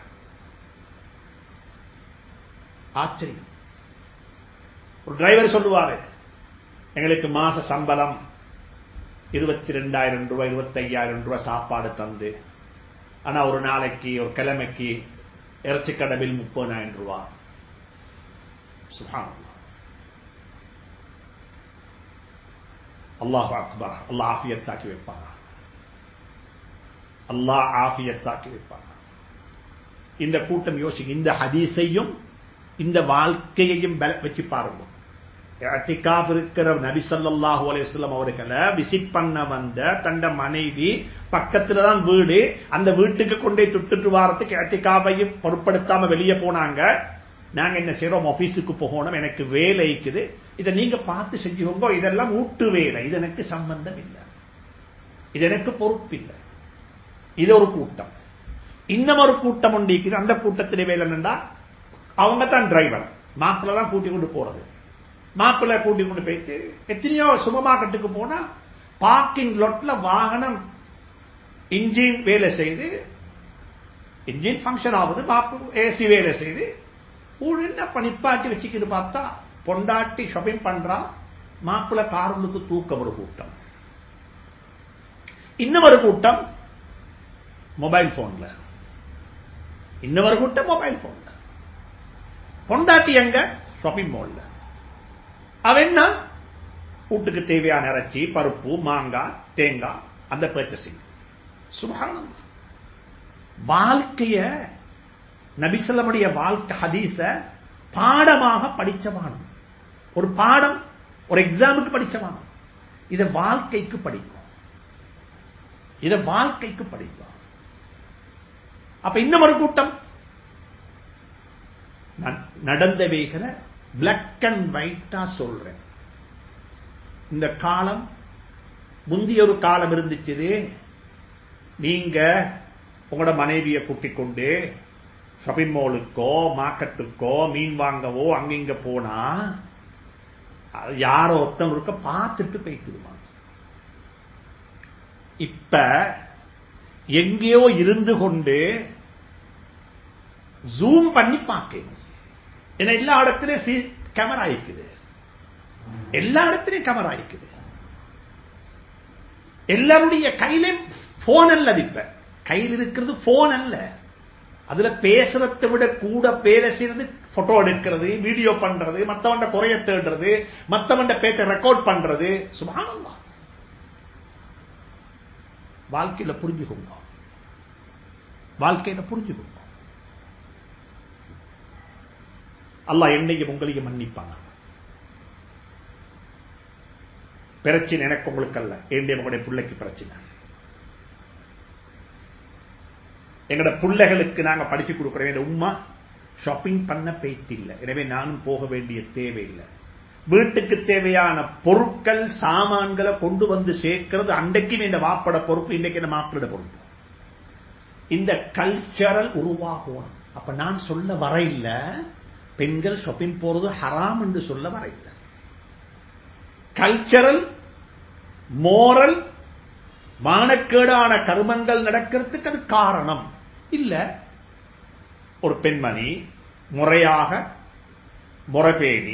A: ஆச்சரியம் ஒரு டிரைவர் சொல்லுவாரு எங்களுக்கு மாச சம்பளம் இருபத்தி ரெண்டாயிரம் ரூபாய் இருபத்தி ஐயாயிரம் ரூபாய் சாப்பாடு தந்து ஆனா ஒரு நாளைக்கு ஒரு கிழமைக்கு இறைச்சி கடவில் முப்பதாயிரம் ரூபாய் சுகான் அல்லாஹ் அக்பர் அல்லாஹ் ஆஃபியத்தாக்கி வைப்பாங்க அல்லாஹ் ஆஃபியத்தாக்கி வைப்பாங்க இந்த கூட்டம் யோசிங்க இந்த ஹதீஸையும் இந்த வாழ்க்கையையும் வச்சு பாருங்க அத்திகாப் இருக்கிற நபி சல்லாஹூ அலிஸ்லாம் அவர்களை விசிட் பண்ண வந்த தண்ட மனைவி பக்கத்துல தான் வீடு அந்த வீட்டுக்கு கொண்டே துட்டுட்டு வாரத்துக்கு அத்திகாவையும் பொருட்படுத்தாம வெளியே போனாங்க நாங்க என்ன செய்யறோம் ஆபீஸுக்கு போகணும் எனக்கு வேலை இருக்குது இதை நீங்க பார்த்து செஞ்சுக்கோங்க இதெல்லாம் ஊட்டு வேலை இது எனக்கு சம்பந்தம் இல்லை இது எனக்கு பொறுப்பு இல்லை இது ஒரு கூட்டம் இன்னும் ஒரு கூட்டம் உண்டு அந்த கூட்டத்திலே வேலை என்னண்டா அவங்க தான் டிரைவர் மாப்பிள்ள தான் கூட்டி கொண்டு போறது மாப்பிள்ளை கூட்டி கொண்டு போயிட்டு எத்தனையோ சுபமாக்கட்டுக்கு போனா பார்க்கிங் லொட்ல வாகனம் இன்ஜின் வேலை செய்து இன்ஜின் ஃபங்க்ஷன் ஆகுது மாப்பு ஏசி வேலை செய்து என்ன பணிப்பாட்டி வச்சுக்கிட்டு பார்த்தா பொண்டாட்டி ஷாப்பிங் பண்றா மாப்பிள்ள கார்களுக்கு தூக்கம் ஒரு கூட்டம் இன்னும் ஒரு கூட்டம் மொபைல் போன்ல இன்னொரு கூட்டம் மொபைல் போன்ல பொண்டாட்டி எங்க ஷாப்பிங் மால்ல அவன் என்ன வீட்டுக்கு தேவையான இறைச்சி பருப்பு மாங்காய் தேங்காய் அந்த பர்ச்சசிங் சுபானம் வாழ்க்கைய நபிசல்லமுடைய வாழ்க்கை ஹதீச பாடமாக படிச்சவானம் ஒரு பாடம் ஒரு எக்ஸாமுக்கு படிச்சவானம் இத வாழ்க்கைக்கு படிக்கும் இத வாழ்க்கைக்கு படிக்கும் அப்ப இன்னும் ஒரு கூட்டம் நடந்தவைகளை பிளாக் அண்ட் ஒயிட்டா சொல்றேன் இந்த காலம் முந்தைய ஒரு காலம் இருந்துச்சு நீங்க உங்களோட மனைவியை கூட்டிக் கொண்டு ஷாப்பிங் மாலுக்கோ மார்க்கெட்டுக்கோ மீன் வாங்கவோ அங்கிங்க போனா யாரோ ஒருத்தம் இருக்க பார்த்துட்டு போய்க்கிடுவாங்க இப்ப எங்கேயோ இருந்து கொண்டு ஜூம் பண்ணி பார்க்கணும் ஏன்னா எல்லா இடத்துலயும் கேமரா இருக்குது எல்லா இடத்துலயும் கேமரா இருக்குது எல்லாருடைய கையிலும் போன் அல்ல இப்ப கையில் இருக்கிறது போன் அல்ல அதுல பேசுறதை விட கூட பேர செய்யறது போட்டோ எடுக்கிறது வீடியோ பண்றது மத்தவண்ட குறைய தேடுறது மத்தவண்ட பேச்ச ரெக்கார்ட் பண்றது சுபானல்லா வாழ்க்கையில புரிஞ்சுக்கோங்க வாழ்க்கையில புரிஞ்சுக்கோங்க அல்லாஹ் என்னையும் உங்களையும் மன்னிப்பாங்க பிரச்சனை எனக்கு உங்களுக்கு அல்ல என்னுடைய உங்களுடைய பிள்ளைக்கு பிரச்சனை எங்கட பிள்ளைகளுக்கு நாங்க படிச்சு கொடுக்கிறோம் என் உமா ஷாப்பிங் பண்ண பேத்தில்லை எனவே நானும் போக வேண்டிய தேவையில்லை வீட்டுக்கு தேவையான பொருட்கள் சாமான்களை கொண்டு வந்து சேர்க்கிறது அன்றைக்கும் இந்த வாப்பட பொறுப்பு இன்றைக்கு இந்த மாப்பிளோட பொறுப்பு இந்த கல்ச்சரல் உருவாகணும் அப்ப நான் சொல்ல வர இல்ல பெண்கள் ஷாப்பிங் போறது ஹராம் என்று சொல்ல வர இல்ல கல்ச்சரல் மோரல் மானக்கேடான கருமங்கள் நடக்கிறதுக்கு அது காரணம் இல்ல ஒரு பெண்மணி முறையாக முறைபேணி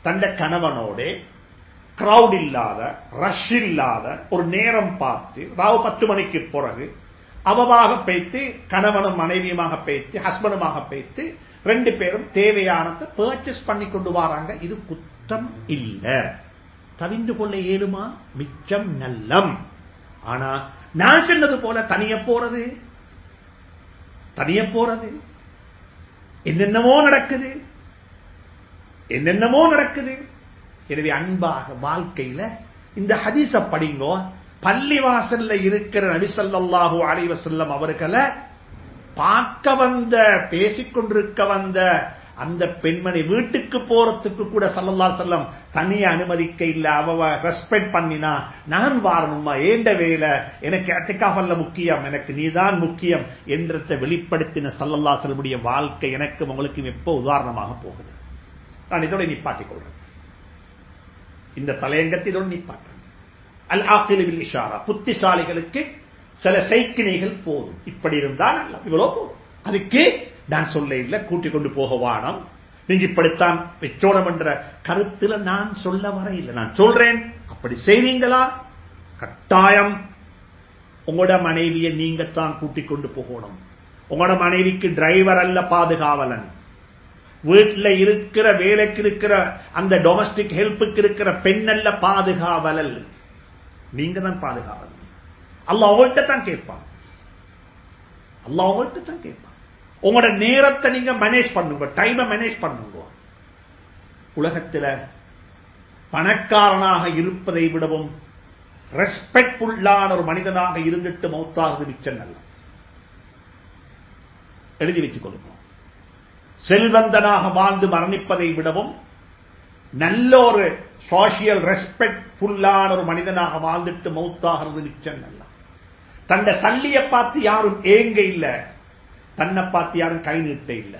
A: தந்த கணவனோட கிரௌட் இல்லாத ரஷ் இல்லாத ஒரு நேரம் பார்த்து ராவு பத்து மணிக்கு பிறகு அவமாக பேத்து கணவனும் மனைவியுமாக பேத்து ஹஸ்பண்டுமாக பேத்து ரெண்டு பேரும் தேவையானதை பர்ச்சேஸ் பண்ணி கொண்டு வராங்க இது குத்தம் இல்ல தவிந்து கொள்ள இயலுமா மிச்சம் நல்லம் ஆனா நான் சொன்னது போல தனிய போறது தனிய போறது என்னென்னமோ நடக்குது என்னென்னமோ நடக்குது எனவே அன்பாக வாழ்க்கையில இந்த ஹதீச படிங்கோ பள்ளிவாசல்ல இருக்கிற நபிசல்லாஹு அலைவசல்லம் அவர்களை பார்க்க வந்த பேசிக்கொண்டிருக்க வந்த அந்த பெண்மணி வீட்டுக்கு போறதுக்கு கூட சல்லல்லா செல்லம் தனிய அனுமதிக்க இல்ல அவ ரெஸ்பெக்ட் பண்ணினா நான் வாரணுமா ஏண்ட வேலை எனக்கு அத்திக்காவல்ல முக்கியம் எனக்கு நீதான் முக்கியம் என்றதை வெளிப்படுத்தின சல்லல்லா செல்லமுடைய வாழ்க்கை எனக்கும் உங்களுக்கும் எப்போ உதாரணமாக போகுது நான் இதோட நிப்பாட்டிக் கொள்றேன் இந்த தலையங்கத்தை இதோடு நிப்பாட்டுறேன் அல் ஆக்கிலிவில் இஷாரா புத்திசாலிகளுக்கு சில சைக்கிணைகள் போதும் இப்படி இருந்தால் இவ்வளவு போதும் அதுக்கு நான் சொல்ல இல்லை கூட்டிக் கொண்டு போக வானம் நீங்க இப்படித்தான் வெச்சோடம் என்ற கருத்துல நான் சொல்ல வர இல்லை நான் சொல்றேன் அப்படி செய்வீங்களா கட்டாயம் உங்களோட மனைவியை நீங்க தான் கூட்டிக் கொண்டு போகணும் உங்களோட மனைவிக்கு டிரைவர் அல்ல பாதுகாவலன் வீட்டில் இருக்கிற வேலைக்கு இருக்கிற அந்த டொமஸ்டிக் ஹெல்ப்புக்கு இருக்கிற பெண் அல்ல பாதுகாவலல் நீங்க தான் பாதுகாவலன் அல்ல அவங்கள்ட்ட தான் கேட்பான் அல்ல அவங்கள்ட்ட தான் கேட்பான் உங்களோட நேரத்தை நீங்க மேனேஜ் பண்ணுங்க டைமை மேனேஜ் பண்ணுங்க உலகத்தில் பணக்காரனாக இருப்பதை விடவும் ரெஸ்பெக்ட்ஃபுல்லான ஒரு மனிதனாக இருந்துட்டு மௌத்தாவது மிச்சம் நல்ல எழுதி வச்சுக் கொள்ளுங்க செல்வந்தனாக வாழ்ந்து மரணிப்பதை விடவும் நல்ல ஒரு சோசியல் ரெஸ்பெக்ட்ஃபுல்லான ஒரு மனிதனாக வாழ்ந்துட்டு மௌத்தாகிறது மிச்சம் நல்ல தன்னை சல்லிய பார்த்து யாரும் ஏங்க இல்ல தன்னை பார்த்து யாரும் கை நீட்ட இல்ல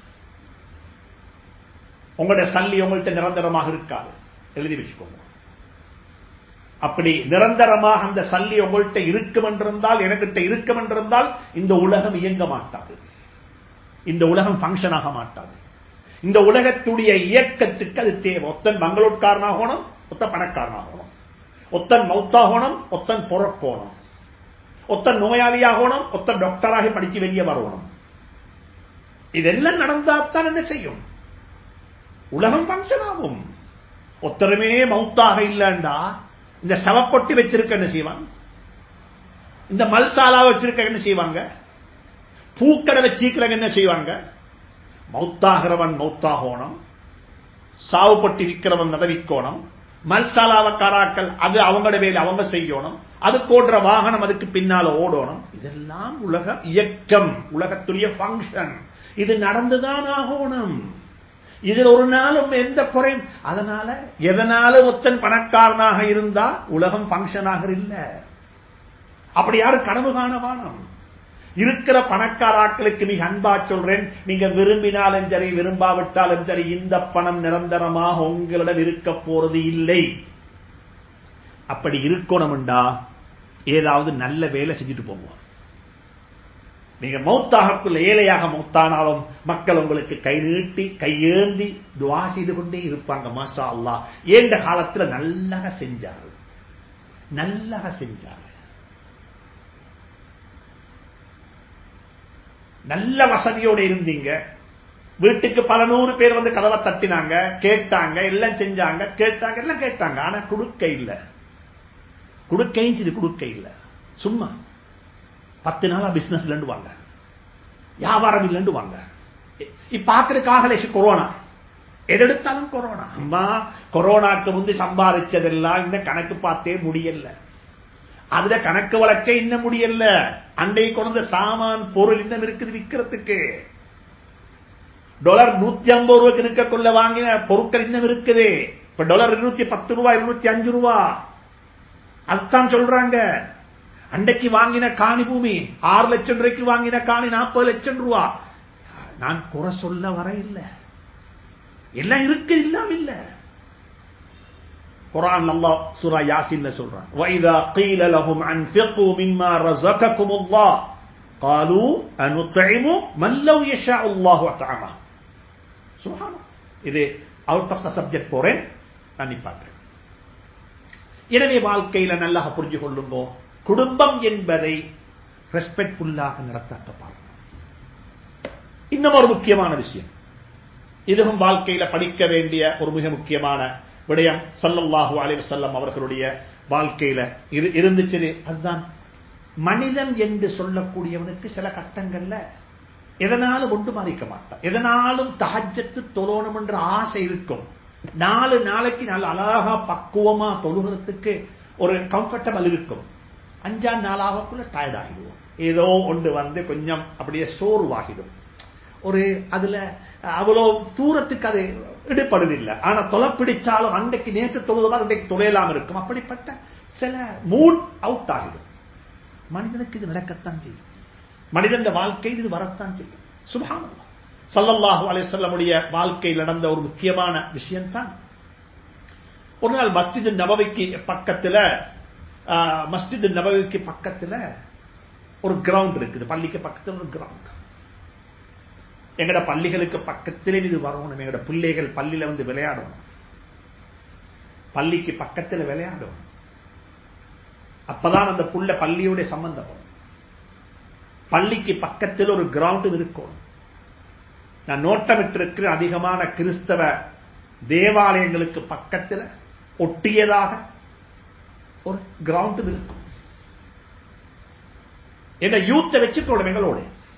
A: உங்களோட சல்லி உங்கள்கிட்ட நிரந்தரமாக இருக்காது எழுதி வச்சுக்கோங்க அப்படி நிரந்தரமாக அந்த சல்லி உங்கள்கிட்ட இருக்கும் என்றிருந்தால் எனக்கிட்ட இருக்கும் என்றிருந்தால் இந்த உலகம் இயங்க மாட்டாது இந்த உலகம் பங்கன் ஆக மாட்டாது இந்த உலகத்துடைய இயக்கத்துக்கு அது தேவை ஒத்தன் மங்களோட்காரனாகணும் ஒத்த பணக்காரனாகணும் ஒத்தன் மௌத்தாகணும் ஒத்தன் பொறக்கோணும் ஒத்தன் நோயாளியாகணும் ஒத்தன் டாக்டராக படிச்சு வெளியே வரணும் இதெல்லாம் நடந்தாத்தான் என்ன செய்யும் உலகம் பங்கன் ஆகும் ஒத்தருமே மௌத்தாக இல்லைண்டா இந்த சவப்பொட்டி வச்சிருக்க என்ன செய்வாங்க இந்த மல்சாலா வச்சிருக்க என்ன செய்வாங்க பூக்கடை வச்சிருக்கிறவங்க என்ன செய்வாங்க மௌத்தாகிறவன் மௌத்தாகோணம் சாவுப்பட்டி விற்கிறவன் நதவிக்கோணம் மல்சாலாவக்காராக்கள் அது அவங்களோட வேலை அவங்க செய்யணும் அது போன்ற வாகனம் அதுக்கு பின்னால ஓடணும் இதெல்லாம் உலக இயக்கம் உலகத்துடைய பங்கன் இது நடந்துதான் ஆகணும் இதில் ஒரு நாளும் எந்த குறையும் அதனால எதனால ஒத்தன் பணக்காரனாக இருந்தா உலகம் பங்கனாக இல்ல அப்படி யாரும் கனவு காண வானம் இருக்கிற பணக்காராக்களுக்கு மிக அன்பா சொல்றேன் நீங்க விரும்பினாலும் சரி விரும்பாவிட்டாலும் சரி இந்த பணம் நிரந்தரமாக உங்களிடம் இருக்க போறது இல்லை அப்படி இருக்கணும்டா ஏதாவது நல்ல வேலை செஞ்சுட்டு போவோம் நீங்க மௌத்தாகக்குள்ள ஏழையாக மௌத்தானாலும் மக்கள் உங்களுக்கு கை நீட்டி கையேந்தி துவா செய்து கொண்டே இருப்பாங்க மாஷா அல்லா ஏண்ட காலத்துல நல்லாக செஞ்சாரு நல்லாக செஞ்சாரு நல்ல வசதியோட இருந்தீங்க வீட்டுக்கு பல நூறு பேர் வந்து கதவை தட்டினாங்க கேட்டாங்க எல்லாம் செஞ்சாங்க கேட்டாங்க எல்லாம் கேட்டாங்க ஆனா குடுக்க இல்ல குடுக்கையும் இது குடுக்க இல்ல சும்மா பத்து நாளா பிசினஸ் இல்லைன்னு வாங்க வியாபாரம் இல்லைன்னு வாங்க இப்ப பாக்குறதுக்காக கொரோனா எதெடுத்தாலும் கொரோனா அம்மா கொரோனாக்கு முந்தி சம்பாதிச்சதெல்லாம் இந்த கணக்கு பார்த்தே முடியல அதுல கணக்கு வழக்க இன்னும் முடியல அண்டை கொண்ட சாமான் பொருள் இன்னும் இருக்குது விற்கிறதுக்கு டாலர் நூத்தி ஐம்பது ரூபாய்க்கு நிற்கக்குள்ள வாங்கின பொருட்கள் இன்னும் இருக்குது இப்ப டாலர் இருநூத்தி பத்து ரூபா இருநூத்தி அஞ்சு ரூபா அதுதான் சொல்றாங்க அன்றைக்கு வாங்கின காணி பூமி ஆறு லட்சம் ரூபாய்க்கு வாங்கின காணி நாற்பது லட்சம் ரூபா நான் குறை சொல்ல வர இல்லை எல்லாம் இருக்கு இல்லாம இல்ல குரான் அல்லாஹ் சூரா யாசின்ல சொல்றான் வைதா قيل لهم انفقوا مما رزقكم الله قالوا أنطعم من لو يشاء الله أطعمه சுபஹான இது அவுட் ஆஃப் த சப்ஜெக்ட் போறேன் நான் நிப்பாட்டுறேன் எனவே வாழ்க்கையில நல்லா புரிஞ்சு கொள்ளுங்கோ குடும்பம் என்பதை ரெஸ்பெக்ட்ஃபுல்லாக நடத்தாட்ட பாருங்க இன்னும் ஒரு முக்கியமான விஷயம் இதுவும் வாழ்க்கையில படிக்க வேண்டிய ஒரு மிக முக்கியமான விடயம் சல்லல்லாஹு அலைஹி வஸல்லம் அவர்களுடைய வாழ்க்கையில இது இருந்துச்சு அதுதான் மனிதன் என்று சொல்லக்கூடியவனுக்கு சில கட்டங்கள்ல எதனாலும் ஒன்று மாறிக்க மாட்டான் எதனாலும் தஹஜத்து தொழணும் என்ற ஆசை இருக்கும் நாலு நாளைக்கு நல்ல அழகா பக்குவமா தொழுகிறதுக்கு ஒரு கம்ஃபர்டபிள் இருக்கும் அஞ்சாம் நாளாகக்குள்ள டயர்ட் ஆகிடுவோம் ஏதோ ஒன்று வந்து கொஞ்சம் அப்படியே சோர்வாகிடும் ஒரு அதுல அவ்வளோ தூரத்துக்கு அது இடுபடுதில்லை ஆனா தொலை பிடிச்சாலும் அன்றைக்கு நேற்று தொழுதமா அன்றைக்கு தொலையலாம் இருக்கும் அப்படிப்பட்ட சில மூட் அவுட் ஆகிடும் மனிதனுக்கு இது நடக்கத்தான் செய்யும் மனிதன் வாழ்க்கையில் இது வரத்தான் செய்யும் சுபானம் சல்லல்லாஹு அலிசல்லமுடைய வாழ்க்கையில் நடந்த ஒரு முக்கியமான விஷயம்தான் ஒரு நாள் மஸ்ஜிது நபவிக்கு பக்கத்துல மஸ்ஜிது நபவிக்கு பக்கத்துல ஒரு கிரவுண்ட் இருக்குது பள்ளிக்கு பக்கத்துல ஒரு கிரவுண்ட் எங்கட பள்ளிகளுக்கு பக்கத்திலே இது வரணும் எங்கட பிள்ளைகள் பள்ளியில வந்து விளையாடணும் பள்ளிக்கு பக்கத்தில் விளையாடணும் அப்பதான் அந்த புள்ள பள்ளியோட சம்பந்தம் வரும் பள்ளிக்கு பக்கத்தில் ஒரு கிரவுண்ட் இருக்கும் நான் நோட்டமிட்டிருக்கிற அதிகமான கிறிஸ்தவ தேவாலயங்களுக்கு பக்கத்தில் ஒட்டியதாக ஒரு கிரவுண்ட் இருக்கும் என்ன யூத்தை வச்சுக்கொள்ளணும் எங்களோட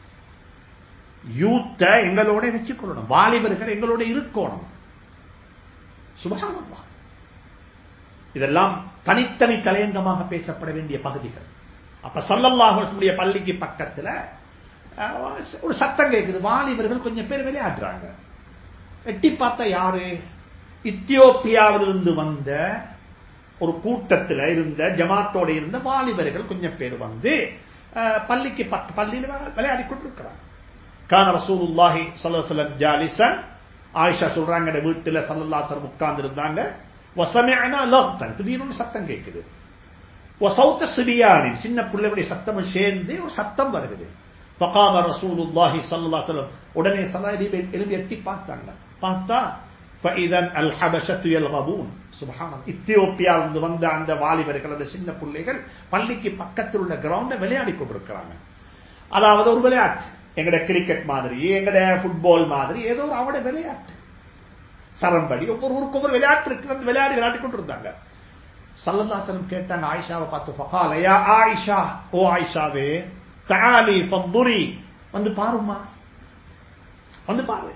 A: யூத்த எங்களோட வச்சுக்கொள்ளணும் வாலிபர்கள் எங்களோட இருக்கணும் சுபகானம்மா இதெல்லாம் தனித்தனி தலையங்கமாக பேசப்பட வேண்டிய பகுதிகள் அப்ப சல்லல்லாஹுடைய பள்ளிக்கு பக்கத்துல ஒரு சத்தம் கேட்குது வாலிபர்கள் கொஞ்சம் பேர் விளையாடுறாங்க எட்டி பார்த்தா யாரு இத்தியோப்பியாவிலிருந்து வந்த ஒரு கூட்டத்தில் இருந்த ஜமாத்தோட இருந்த வாலிபர்கள் கொஞ்சம் பேர் வந்து பள்ளிக்கு பள்ளியில் விளையாடி கொண்டிருக்கிறாங்க கான ரசூலுல்லாஹி சல்லா ஜாலிசன் ஆயிஷா சொல்றாங்க வீட்டுல சல்லல்லாசர் உட்கார்ந்து இருந்தாங்க வசமையானா லோக்தன் திடீர்னு சத்தம் கேட்குது வசௌத்த சிபியானின் சின்ன பிள்ளைகளுடைய சத்தமும் சேர்ந்து ஒரு சத்தம் வருகிறது பகாம ரசூலுல்லாஹி சல்லா சொல்லம் உடனே சல்லா எழுப்பி எட்டி பார்த்தாங்க பார்த்தா ஃபைதன் அல் ஹபஷத்து யல்கபூன் சுப்ஹானல்லாஹ் இத்தியோப்பியாவிலிருந்து வந்த அந்த வாலிபர்கள் அந்த சின்ன பிள்ளைகள் பள்ளிக்கு பக்கத்தில் உள்ள கிரவுண்ட விளையாடி கொண்டிருக்கிறாங்க அதாவது ஒரு விளையாட்டு எங்கட கிரிக்கெட் மாதிரி எங்கட ஃபுட்பால் மாதிரி ஏதோ ஒரு அவட விளையாட்டு சரம்படி ஒவ்வொரு ஊருக்கு ஒவ்வொரு விளையாட்டு இருக்கு வந்து விளையாடி விளையாடி கொண்டு இருந்தாங்க சல்லல்லாசலம் கேட்டாங்க ஆயிஷாவை பார்த்து பகாலையா ஆயிஷா ஓ ஆயிஷாவே தாலி பம்புரி வந்து பாருமா வந்து பாரு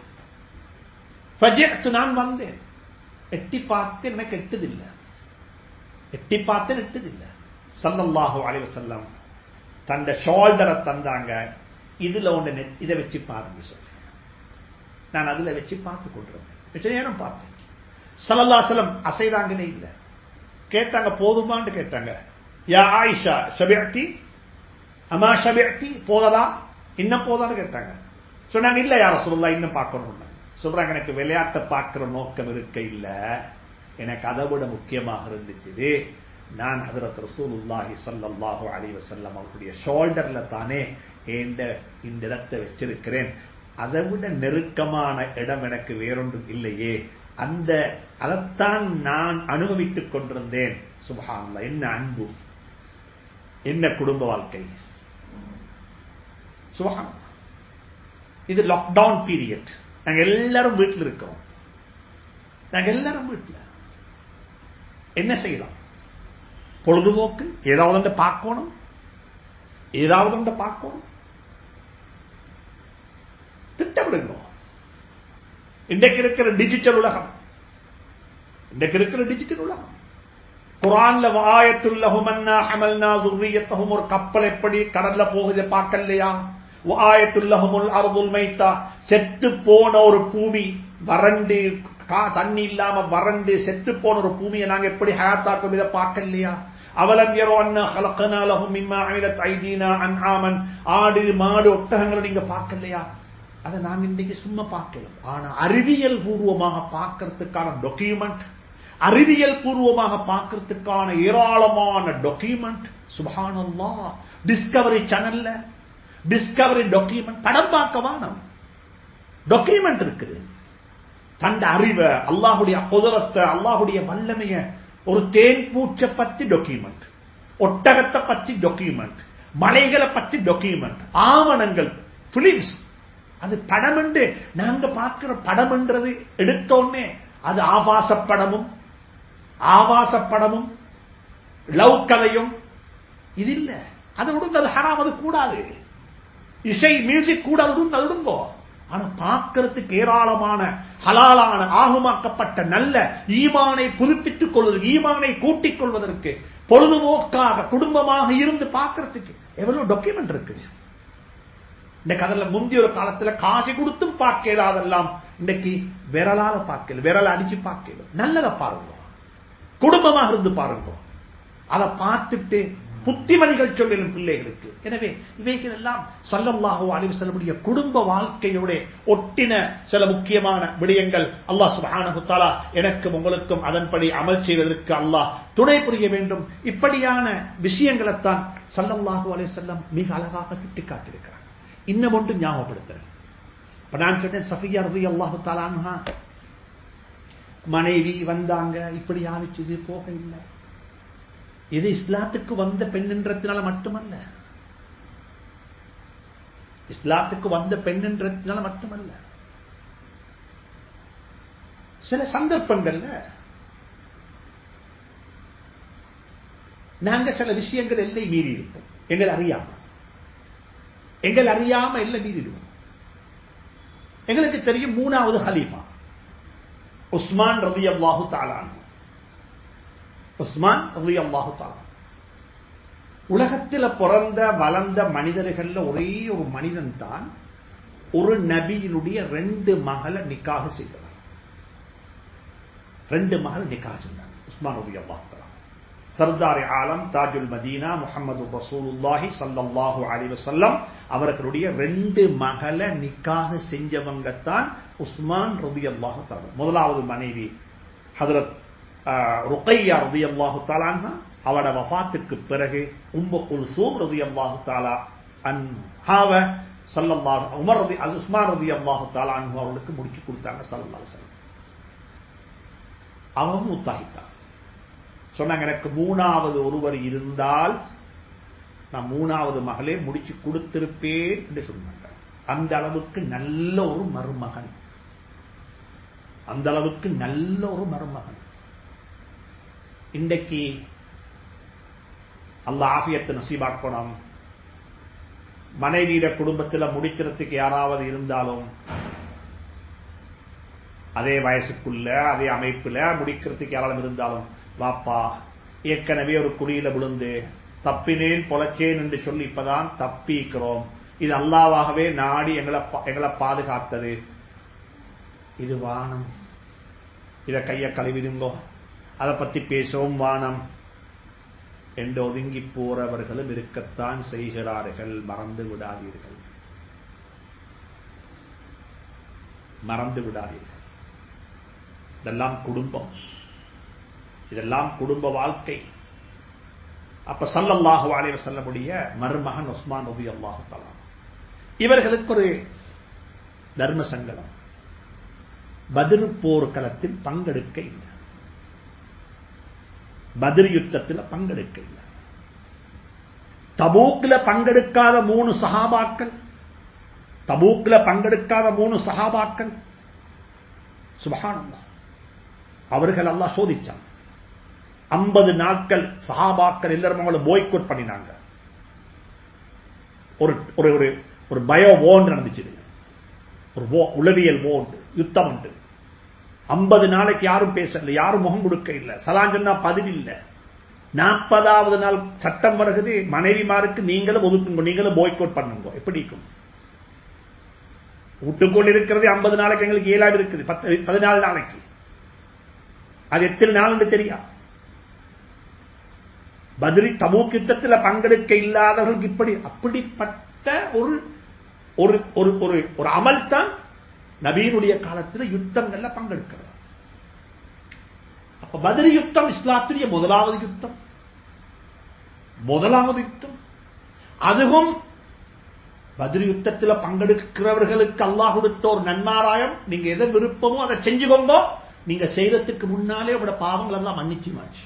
A: நான் வந்தேன் எட்டி பார்த்து எனக்கு எட்டுதில்லை எட்டி பார்த்து எட்டுதில்லை சல்லல்லாஹு அலைவ செல்லம் தந்த ஷோல்டரை தந்தாங்க இதுல ஒன்று இதை வச்சு பாருங்க சொல்றேன் நான் அதுல வச்சு பார்த்து கொண்டிருந்தேன் வச்ச நேரம் பார்த்தேன் சல்லல்லாசலம் அசைதாங்களே இல்லை கேட்டாங்க போதுமான்னு கேட்டாங்க யா ஆயிஷா ஷபியத்தி அம்மா ஷபியத்தி போததா இன்னும் போதான்னு கேட்டாங்க சொன்னாங்க இல்ல யார சொல்லலாம் இன்னும் பார்க்கணும் சொல்றாங்க எனக்கு விளையாட்டை பார்க்கிற நோக்கம் இருக்க இல்ல எனக்கு அதை விட முக்கியமாக இருந்துச்சு நான் ஹதரத் ரசூலுல்லாஹி சல்லல்லாஹு அலைஹி வஸல்லம் அவருடைய ஷோல்டர்ல தானே இந்த இந்த இடத்தை வச்சிருக்கிறேன் அதை விட நெருக்கமான இடம் எனக்கு வேறொன்றும் இல்லையே அந்த அதைத்தான் நான் அனுபவித்துக் கொண்டிருந்தேன் சுபஹான்ல என்ன அன்பு என்ன குடும்ப வாழ்க்கை சுபஹான் இது லாக்டவுன் பீரியட் நாங்க எல்லாரும் வீட்டில் இருக்கிறோம் நாங்க எல்லாரும் வீட்டில் என்ன செய்யலாம் பொழுதுபோக்கு ஏதாவது ஒன்று பார்க்கணும் ஏதாவது ஒன்று பார்க்கணும் திட்டமிடுங்க இன்றைக்கு இருக்கிற டிஜிட்டல் உலகம் இன்றைக்கு இருக்கிற டிஜிட்டல் உலகம் குரான்ல வாயத்துல்லஹுமன்னா ஹமல்னா துர்ரியத்தஹும் ஒரு கப்பல் எப்படி கடல்ல போகுது பார்க்கலையா வாயத்துல்லஹுமுல் அர்துல் மைத்தா செத்து போன ஒரு பூமி வறண்டு தண்ணி இல்லாம வறண்டு செத்து போன ஒரு பூமியை நாங்க எப்படி ஹயாத்தாக்கும் இதை பார்க்கலையா அவலம் எரோ அண்ணா ஹலக்கனாலகும் மிம்மா அமிலத் ஐதீனா அன்ஆமன் ஆடு மாடு ஒட்டகங்களை நீங்க பார்க்கலையா அதை நாங்க இன்றைக்கு சும்மா பார்க்கலாம் ஆனா அறிவியல் பூர்வமாக பார்க்கறதுக்கான டாக்குமெண்ட் அறிவியல் பூர்வமாக பார்க்கறதுக்கான ஏராளமான டாக்குமெண்ட் சுபானல்லா டிஸ்கவரி சேனல்ல டிஸ்கவரி டாக்குமெண்ட் படம் பார்க்க வானம் டாக்குமெண்ட் இருக்குது தண்ட அறிவை அல்லாஹுடைய குதிரத்தை அல்லாஹுடைய வல்லமைய ஒரு தேன் பூச்சை பத்தி டாக்குமெண்ட் ஒட்டகத்தை பத்தி டாக்குமெண்ட் மலைகளை பத்தி டாக்குமெண்ட் ஆவணங்கள் பிலிம்ஸ் அது படம் என்று நாங்க பார்க்கிற படம்ன்றது எடுத்தோன்னே அது ஆபாச படமும் ஆபாச படமும் லவ் கதையும் இது இல்ல அது விடுங்க அது ஹராம் அது கூடாது இசை மியூசிக் கூடாது விடுங்க அது விடுங்கோ ஆனா பார்க்கறதுக்கு ஏராளமான ஹலாலான ஆகுமாக்கப்பட்ட நல்ல ஈமானை புதுப்பித்துக் கொள்வதற்கு ஈமானை கூட்டிக் கொள்வதற்கு பொழுதுபோக்காக குடும்பமாக இருந்து பார்க்கறதுக்கு எவ்வளவு டாக்குமெண்ட் இருக்குது இந்த கதல முந்தைய ஒரு காலத்துல காசு கொடுத்தும் பார்க்கல அதெல்லாம் இன்னைக்கு விரலால பார்க்கல விரல அடிச்சு பார்க்கல நல்லதை பாருங்க குடும்பமாக இருந்து பாருங்க அதை பார்த்துட்டு புத்திமதிகள் சொல்லும் பிள்ளைகளுக்கு எனவே இவைகள் எல்லாம் சல்லல்லாஹு அலைஹி செல்லக்கூடிய குடும்ப வாழ்க்கையோட ஒட்டின சில முக்கியமான விடயங்கள் அல்லாஹ் சுப்ஹானஹு தஆலா எனக்கும் உங்களுக்கும் அதன்படி அமல் செய்வதற்கு அல்லாஹ் துணை புரிய வேண்டும் இப்படியான விஷயங்களைத்தான் சல்லல்லாஹு அலைஹி செல்லம் மிக அழகாக சுட்டிக்காட்டியிருக்கிறார் இன்னும் ஒன்று ஞாபகப்படுத்துறேன் இப்ப நான் சொன்னேன் சஃபியா ரதி அல்லாஹு தாலான்ஹா மனைவி வந்தாங்க இப்படி ஆவிச்சது போக இல்லை இது இஸ்லாத்துக்கு வந்த பெண்ணின்றத்தினால மட்டுமல்ல இஸ்லாத்துக்கு வந்த பெண்ணின்றத்தினால மட்டுமல்ல சில சந்தர்ப்பங்கள்ல நாங்க சில விஷயங்கள் எல்லை மீறி இருப்போம் எங்கள் அறியாம எங்கள் அறியாம எல்லை மீறிடுவோம் எங்களுக்கு தெரியும் மூணாவது ஹலீஃபா உஸ்மான் ரதி அல்லாஹு தாலான் உஸ்மான் ரதி அல்லாஹு தாலான் உலகத்தில் பிறந்த வளர்ந்த மனிதர்கள்ல ஒரே ஒரு மனிதன் தான் ஒரு நபியினுடைய ரெண்டு மகளை நிக்காக செய்தவர் ரெண்டு மகள் நிக்காக செஞ்சாங்க உஸ்மான் ரதி அல்லாஹு தாலான் சர்தாரி ஆலம் தாஜுல் மதீனா முகமது ரசூலுல்லாஹி சல்லல்லாஹு அலைஹி வஸல்லம் அவர்களுடைய ரெண்டு மகளை நிக்காக செஞ்சவங்கத்தான் உஸ்மான் ரலியல்லாஹு தஆலா முதலாவது மனைவி ஹஜரத் ருக்கையா ரலியல்லாஹு தஆலா அவட வஃபாத்துக்கு பிறகு உம்மு குல்சூம் ரலியல்லாஹு தஆலா அன்ஹாவ ஸல்லல்லாஹு உமர் ரதி உஸ்மான் ரலியல்லாஹு தஆலா அன்ஹு அவர்களுக்கு முடிச்சு கொடுத்தாங்க ஸல்லல்லாஹு அலைஹி வஸல்லம் அவங்க மூத்தாகிட்டாங்க சொன்னாங்க எனக்கு மூணாவது ஒருவர் இருந்தால் நான் மூணாவது மகளே முடிச்சு கொடுத்திருப்பேன் என்று சொன்னாங்க அந்த அளவுக்கு நல்ல ஒரு மருமகன் அந்த அளவுக்கு நல்ல ஒரு மருமகன் இன்றைக்கு அல்ல ஆபியத்தை நசீபாக்கணும் மனைவியிட குடும்பத்தில் முடிக்கிறதுக்கு யாராவது இருந்தாலும் அதே வயசுக்குள்ள அதே அமைப்புல முடிக்கிறதுக்கு யாராலும் இருந்தாலும் வாப்பா ஏற்கனவே ஒரு குழியில விழுந்து தப்பினேன் பொழைச்சேன் என்று சொல்லி இப்பதான் தப்பிக்கிறோம் இது அல்லாவாகவே நாடி எங்களை எங்களை பாதுகாத்தது இது வானம் இத கைய கழுவிடுங்கோ அதை பத்தி பேசவும் வானம் என்று ஒதுங்கி போறவர்களும் இருக்கத்தான் செய்கிறார்கள் மறந்து விடாதீர்கள் மறந்து விடாதீர்கள் இதெல்லாம் குடும்பம் இதெல்லாம் குடும்ப வாழ்க்கை அப்ப சல்லல்லாஹு அலைவ செல்லக்கூடிய மருமகன் உஸ்மான் ரபி அல்லாஹு தலா இவர்களுக்கு ஒரு தர்ம சங்கடம் பதிரு போர்க்களத்தில் பங்கெடுக்க இல்லை பதிர் யுத்தத்தில் பங்கெடுக்க இல்லை தபூக்ல பங்கெடுக்காத மூணு சஹாபாக்கள் தபூக்ல பங்கெடுக்காத மூணு சஹாபாக்கள் சுபஹானல்லா அவர்கள் எல்லாம் சோதிச்சாங்க ஐம்பது நாட்கள் சஹாபாக்கள் எல்லாரும் அவங்களை போய்கோட் பண்ணினாங்க ஒரு ஒரு ஒரு ஒரு பயோ ஓன் நடந்துச்சு ஒரு ஓ உளவியல் ஓன் யுத்தம் உண்டு ஐம்பது நாளைக்கு யாரும் பேசல யாரும் முகம் கொடுக்க இல்லை சலாஞ்சன்னா பதில் இல்லை நாற்பதாவது நாள் சட்டம் வருகிறது மனைவிமாருக்கு நீங்களும் ஒதுக்குங்க நீங்களும் போய்கோட் பண்ணுங்க எப்படி இருக்கும் விட்டுக்கொண்டு இருக்கிறது ஐம்பது நாளைக்கு எங்களுக்கு ஏழாவது இருக்குது பத்து பதினாலு நாளைக்கு அது எத்தனை நாள் என்று தெரியா பதிரி தபூக் யுத்தத்தில் பங்கெடுக்க இல்லாதவர்களுக்கு இப்படி அப்படிப்பட்ட ஒரு ஒரு ஒரு ஒரு ஒரு அமல் தான் நபீனுடைய காலத்தில் யுத்தங்கள்ல பங்கெடுக்கிறது அப்ப பதிரி யுத்தம் இஸ்லாத்துடைய முதலாவது யுத்தம் முதலாவது யுத்தம் அதுவும் பதில் யுத்தத்தில் பங்கெடுக்கிறவர்களுக்கு அல்லாஹ் கொடுத்த ஒரு நன்மாராயம் நீங்க எதை விருப்பமோ அதை செஞ்சுக்கோங்க நீங்க செய்யறதுக்கு முன்னாலே உங்களோட பாவங்கள் எல்லாம் மன்னிச்சுமாச்சு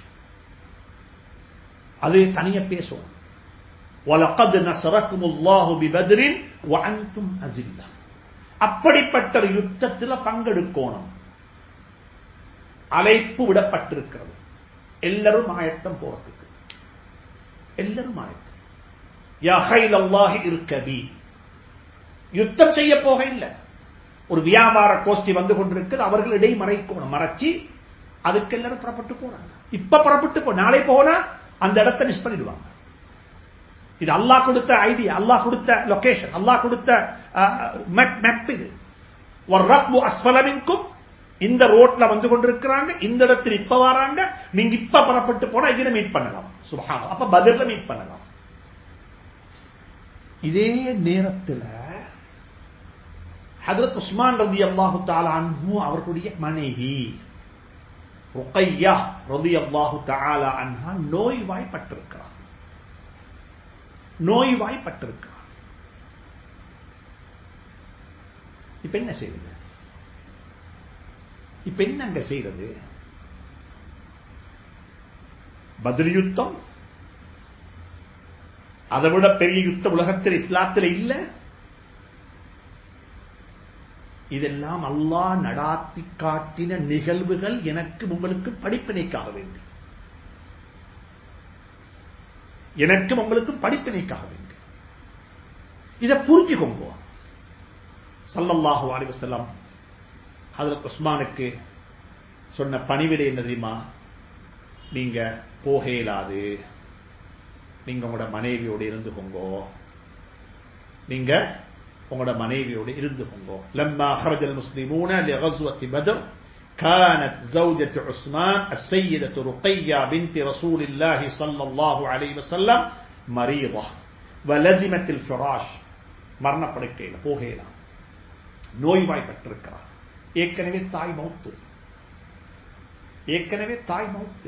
A: அது தனிய பேசுவோம் وَلَقَدْ نَصَرَكُمُ اللَّهُ بِبَدْرٍ وَأَنْتُمْ أَذِلَّةٌ அப்படிப்பட்ட ஒரு யுத்தத்தில் பங்கெடுக்கணும் அழைப்பு விடப்பட்டிருக்கிறது எல்லாரும் ஆயத்தம் போறதுக்கு எல்லாரும் ஆயத்தம் யா ஹைல் அல்லாஹி இருக்கபி யுத்தம் செய்ய போக இல்லை ஒரு வியாபார கோஷ்டி வந்து கொண்டிருக்குது அவர்கள் இடை மறைக்கணும் மறைச்சி அதுக்கு எல்லாரும் புறப்பட்டு போறாங்க இப்ப புறப்பட்டு போ நாளை போனா அந்த இடத்தை மிஸ் பண்ணிடுவாங்க இது அல்லாஹ் கொடுத்த ஐடியா அல்லாஹ் கொடுத்த லொகேஷன் அல்லாஹ் கொடுத்த மேப் இது ஒரு ரப்பு அஸ்பலமின்கும் இந்த ரோட்ல வந்து கொண்டிருக்கிறாங்க இந்த இடத்தில் இப்ப வராங்க நீங்க இப்ப புறப்பட்டு போனா இதுல மீட் பண்ணலாம் சுபஹான் அப்ப பதில மீட் பண்ணலாம் இதே நேரத்தில் ஹதரத் உஸ்மான் ரதி அல்லாஹு தாலான்ஹு அவர்களுடைய மனைவி ருக்கையா ரதி அல்லாஹு தாலா அன்ஹா நோய்வாய்ப்பட்டிருக்கிறார் நோய்வாய்ப்பட்டிருக்கிறார் இப்ப என்ன செய்யுது இப்ப என்ன அங்க செய்யறது பதில் யுத்தம் அதை விட பெரிய யுத்தம் உலகத்தில் இஸ்லாத்தில் இல்ல இதெல்லாம் அல்லாஹ் நடாத்தி காட்டின நிகழ்வுகள் எனக்கு உங்களுக்கு படிப்பினைக்காக வேண்டி எனக்கும் உங்களுக்கு படிப்பினைக்காக வேண்டி இதை புரிஞ்சுக்கோங்க சல்லல்லாஹு அலைஹி வஸல்லம் ஹஜரத் உஸ்மானுக்கு சொன்ன பணிவிடை என்ன தெரியுமா நீங்க போக இயலாது நீங்க உங்களோட மனைவியோடு இருந்துக்கோங்கோ நீங்க உங்களோட மனைவியோடு இருந்துக்கோங்கோ லம்மா خرج المسلمون لغزوة بدر كانت زوجة عثمان السيدة رقية بنت رسول الله صلى الله عليه وسلم مريضة ولزمت الفراش மரண படுக்கையில் போகலாம் நோய்வாய்ப்பட்டிருக்கிறார் ஏற்கனவே தாய் மௌத்து ஏற்கனவே தாய் மௌத்து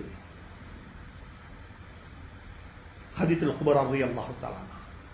A: ஹதித்தில் குபர் அலி அல்லாஹு தாலானா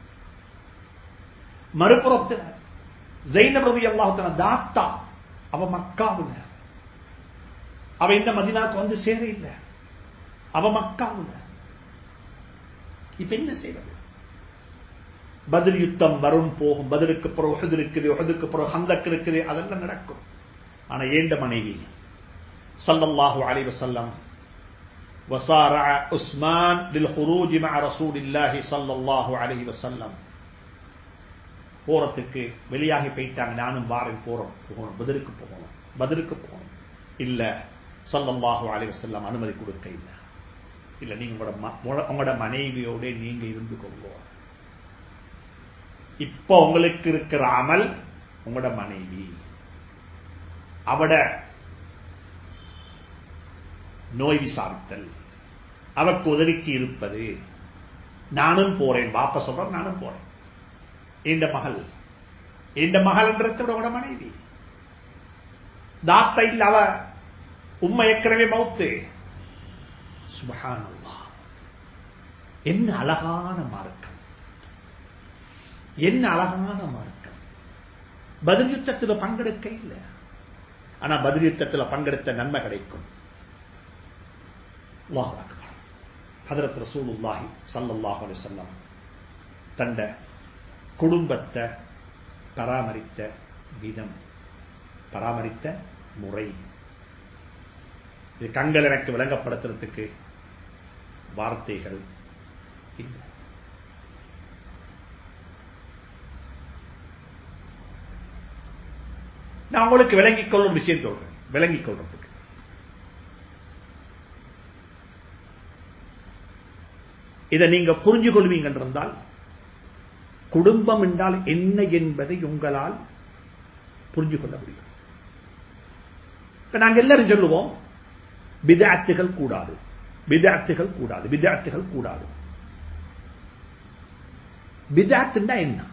A: மறுபுறத்தில் ஜெயினப் ரவி அல்லாஹு தாலா தாத்தா அவ மக்காவுல அவ இந்த மதினாக்கு வந்து சேர இல்லை அவ மக்காவுல இப்ப என்ன செய்வது பதில் யுத்தம் வரும் போகும் பதிலுக்கு பிறகு உஹது இருக்குது உஹதுக்கு பிறகு ஹந்தக் இருக்குது அதெல்லாம் நடக்கும் ஆனா ஏண்ட மனைவி சல்லல்லாஹு அலைஹி வஸல்லம் وصارع عثمان للخروج مع رسول الله صلى الله عليه وسلم போறதுக்கு வெளியாகி போயிட்டாங்க நானும் வாரம் போறோம் போகணும் பதிலுக்கு போகணும் பதிலுக்கு போகணும் இல்ல சல்லல்லாஹு அலைஹி வஸல்லம் அனுமதி கொடுக்க இல்ல இல்ல நீங்க உங்களோட உங்களோட மனைவியோட நீங்க இருந்துக்கோங்க இப்ப உங்களுக்கு இருக்கிற அமல் உங்களோட மனைவி அவட நோய் விசாரித்தல் அவக்கு உதவிக்கு இருப்பது நானும் போறேன் வாப்ப சொல்றேன் நானும் போறேன் இந்த மகள் இந்த மகள்ன்றத விட மனைவி தாத்தா இல்ல அவ உண்மை ஏற்கனவே மௌத்து சுபஹானல்லா என்ன அழகான மார்க்கம் என்ன அழகான மார்க்கம் பதில் யுத்தத்தில் பங்கெடுக்க இல்லை ஆனா பதில் யுத்தத்தில் பங்கெடுத்த நன்மை கிடைக்கும் அல்லாஹ் அக்பர் ஹதரத் ரசூலுல்லாஹி ஸல்லல்லாஹு அலைஹி வஸல்லம் தண்ட குடும்பத்தை பராமரித்த விதம் பராமரித்த முறை இது கண்கள் எனக்கு விளங்கப்படுத்துறதுக்கு வார்த்தைகள் இல்லை நான் உங்களுக்கு விளங்கிக் கொள்ளும் விஷயம் சொல்றேன் விளங்கிக் கொள்றதுக்கு இதை நீங்க புரிஞ்சு கொள்வீங்க என்றால் குடும்பம் என்றால் என்ன என்பதை உங்களால் புரிஞ்சு கொள்ள முடியும் இப்ப நாங்க எல்லாரும் சொல்லுவோம் விதாத்துகள் கூடாது விதாத்துகள் கூடாது விதாத்துகள் கூடாது விதாத்துண்டா என்ன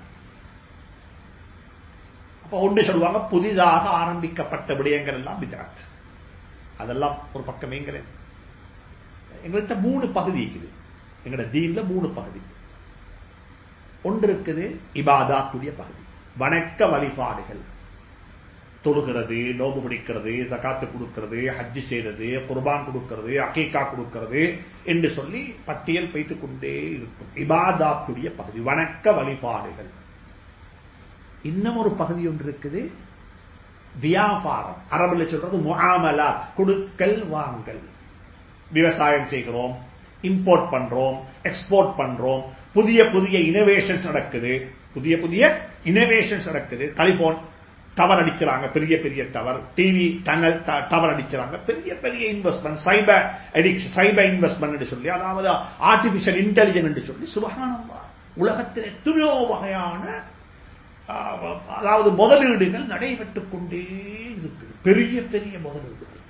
A: அப்ப ஒன்று சொல்லுவாங்க புதிதாக ஆரம்பிக்கப்பட்ட விடயங்கள் எல்லாம் விதாத் அதெல்லாம் ஒரு பக்கம் எங்களை எங்கள்கிட்ட மூணு பகுதி இருக்குது எங்களோட தீன்ல மூணு பகுதி ஒன்று இருக்குது இபாதாத்துடைய பகுதி வணக்க வழிபாடுகள் தொழுகிறது நோம்பு பிடிக்கிறது சகாத்து கொடுக்கிறது ஹஜ்ஜு செய்யறது குர்பான் கொடுக்கிறது அகீக்கா கொடுக்கிறது என்று சொல்லி பட்டியல் வைத்துக் கொண்டே இருக்கும் இபாதாத்துடைய பகுதி வணக்க வழிபாடுகள் இன்னும் ஒரு பகுதி ஒன்று இருக்குது வியாபாரம் அரபுல சொல்றது முஆமலாத் கொடுக்கல் வாங்கல் விவசாயம் செய்கிறோம் இம்போர்ட் பண்றோம் எக்ஸ்போர்ட் பண்றோம் புதிய புதிய இனோவேஷன்ஸ் நடக்குது புதிய புதிய இனோவேஷன்ஸ் நடக்குது டெலிபோன் டவர் அடிக்கிறாங்க பெரிய பெரிய டவர் டிவி டனல் டவர் அடிக்கிறாங்க பெரிய பெரிய investment cyber addiction cyber investment சொல்லி அதாவது ஆர்டிபிஷியல் இன்டெலிஜென்ட் சொல்லி சுபகானந்தா உலகத்தில் எத்தனையோ வகையான அதாவது முதலீடுகள் நடைபெற்றுக் கொண்டே இருக்குது பெரிய பெரிய முதலீடுகள்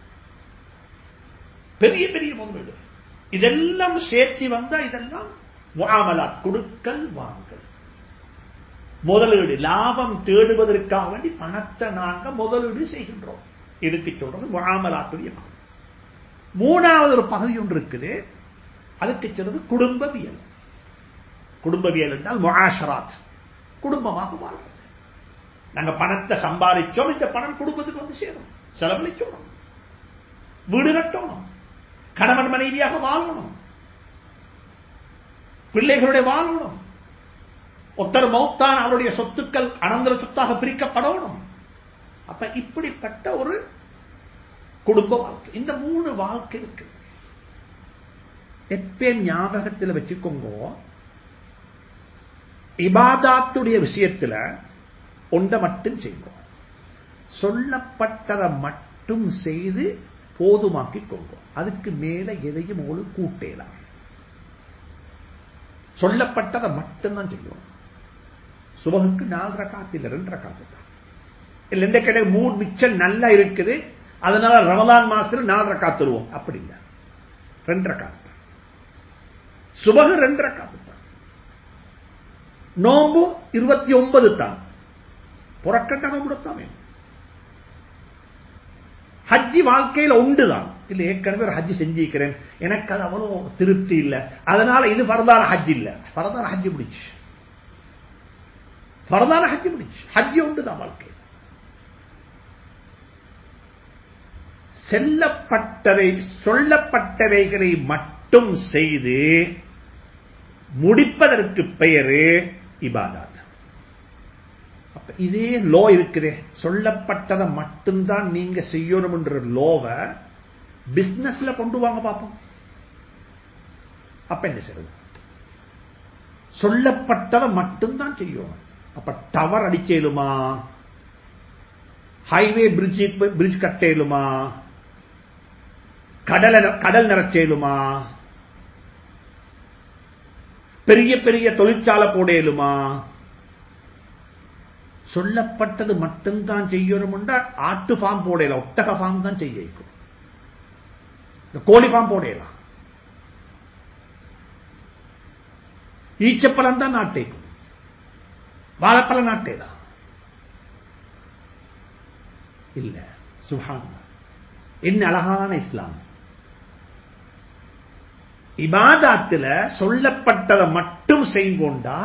A: பெரிய பெரிய முதலீடு இதெல்லாம் சேர்த்து வந்தா இதெல்லாம் முகாமலா கொடுக்கல் வாங்கல் முதலீடு லாபம் தேடுவதற்காக வேண்டி பணத்தை நாங்க முதலீடு செய்கின்றோம் இதுக்கு சொல்றது முகாமலாத்துடைய பகுதி மூணாவது ஒரு பகுதி ஒன்று இருக்குது அதுக்கு சொல்றது குடும்பவியல் குடும்பவியல் என்றால் முகாஷராத் குடும்பமாக வாழ்றது நாங்க பணத்தை சம்பாதிச்சோம் இந்த பணம் குடும்பத்துக்கு வந்து சேரும் செலவழிச்சோம் வீடு கட்டணும் கணவன் மனைவியாக வாழணும் பிள்ளைகளுடைய வாழணும் ஒத்தர் மௌத்தான் அவருடைய சொத்துக்கள் அனந்தர சொத்தாக பிரிக்கப்படணும் அப்ப இப்படிப்பட்ட ஒரு குடும்ப வாழ்க்கை இந்த மூணு வாழ்க்கை இருக்கு எப்பே ஞாபகத்தில் வச்சுக்கோங்க இபாதாத்துடைய விஷயத்துல ஒன்றை மட்டும் செய்வோம் சொல்லப்பட்டதை மட்டும் செய்து போதுமாக்கிக் கொள்வோம் அதுக்கு மேல எதையும் ஒரு கூட்டேலாம் சொல்லப்பட்டதை மட்டும்தான் செய்வோம் சுபகுக்கு நாலு ரக்காத்து இல்லை ரெண்டு ரக்காத்து தான் இல்ல இந்த கடை மூணு மிச்சம் நல்லா இருக்குது அதனால ரமலான் மாசத்துல நாலு ரக்காத்து தருவோம் அப்படி இல்லை ரெண்டு ரக்காத்து தான் சுபகு ரெண்டு ரக்காத்து தான் நோம்பு இருபத்தி ஒன்பது தான் புறக்கட்ட நோம்பு தான் வேணும் ஹஜ்ஜி வாழ்க்கையில உண்டுதான் இல்ல ஏற்கனவே ஒரு ஹஜ்ஜி செஞ்சிருக்கிறேன் எனக்கு அது அவ்வளவு திருப்தி இல்லை அதனால இது பரதான ஹஜ் இல்ல பரதான ஹஜ்ஜி முடிச்சு பரதான ஹஜ்ஜி முடிச்சு ஹஜ்ஜி உண்டுதான் வாழ்க்கை செல்லப்பட்டதை சொல்லப்பட்டவைகளை மட்டும் செய்து முடிப்பதற்கு பெயரு இபாதாத் அப்ப இதே லோ இருக்குதே சொல்லப்பட்டதை மட்டும்தான் நீங்க செய்யணும் என்ற லோவை பிசினஸ்ல கொண்டு வாங்க பார்ப்போம் அப்ப என்ன செய்யறது சொல்லப்பட்டதை மட்டும்தான் செய்யணும் அப்ப டவர் அடிச்சேலுமா ஹைவே பிரிட்ஜ் பிரிட்ஜ் கட்டேலுமா கடல கடல் நிறச்சேலுமா பெரிய பெரிய தொழிற்சாலை போடேலுமா சொல்லப்பட்டது மட்டும்தான் செய்யணும்டா ஆட்டு ஃபார்ம் போடலாம் ஒட்டக ஃபார்ம் தான் செய்ய கோழி ஃபார்ம் போடலாம் ஈச்சப்பழம் தான் நாட்டேக்கும் வாழைப்பழம் நாட்டேதான் இல்ல சுஹான் என்ன அழகான இஸ்லாம் இபாதாத்துல சொல்லப்பட்டதை மட்டும் செய்கொண்டா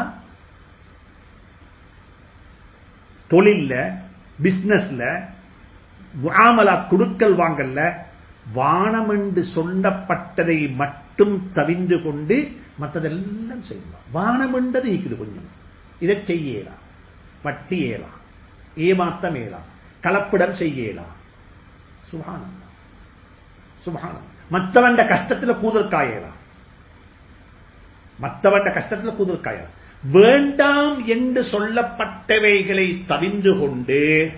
A: தொழில்ல பிசினஸ்ல முகாமலா குடுக்கல் வாங்கல்ல வானம் என்று சொல்லப்பட்டதை மட்டும் தவிந்து கொண்டு மற்றதெல்லாம் செய்யலாம் வானம் என்றது இருக்குது கொஞ்சம் இதை செய்யலாம் வட்டி ஏலாம் ஏமாத்தம் ஏலாம் கலப்பிடம் செய்யலாம் சுபானம் சுபானம் மற்றவண்ட கஷ்டத்தில் கூதற்காயலாம் மற்றவண்ட கஷ்டத்தில் கூதற்காயலாம் வேண்டாம் என்று சொல்லப்பட்டவைகளை தவிந்து கொண்டு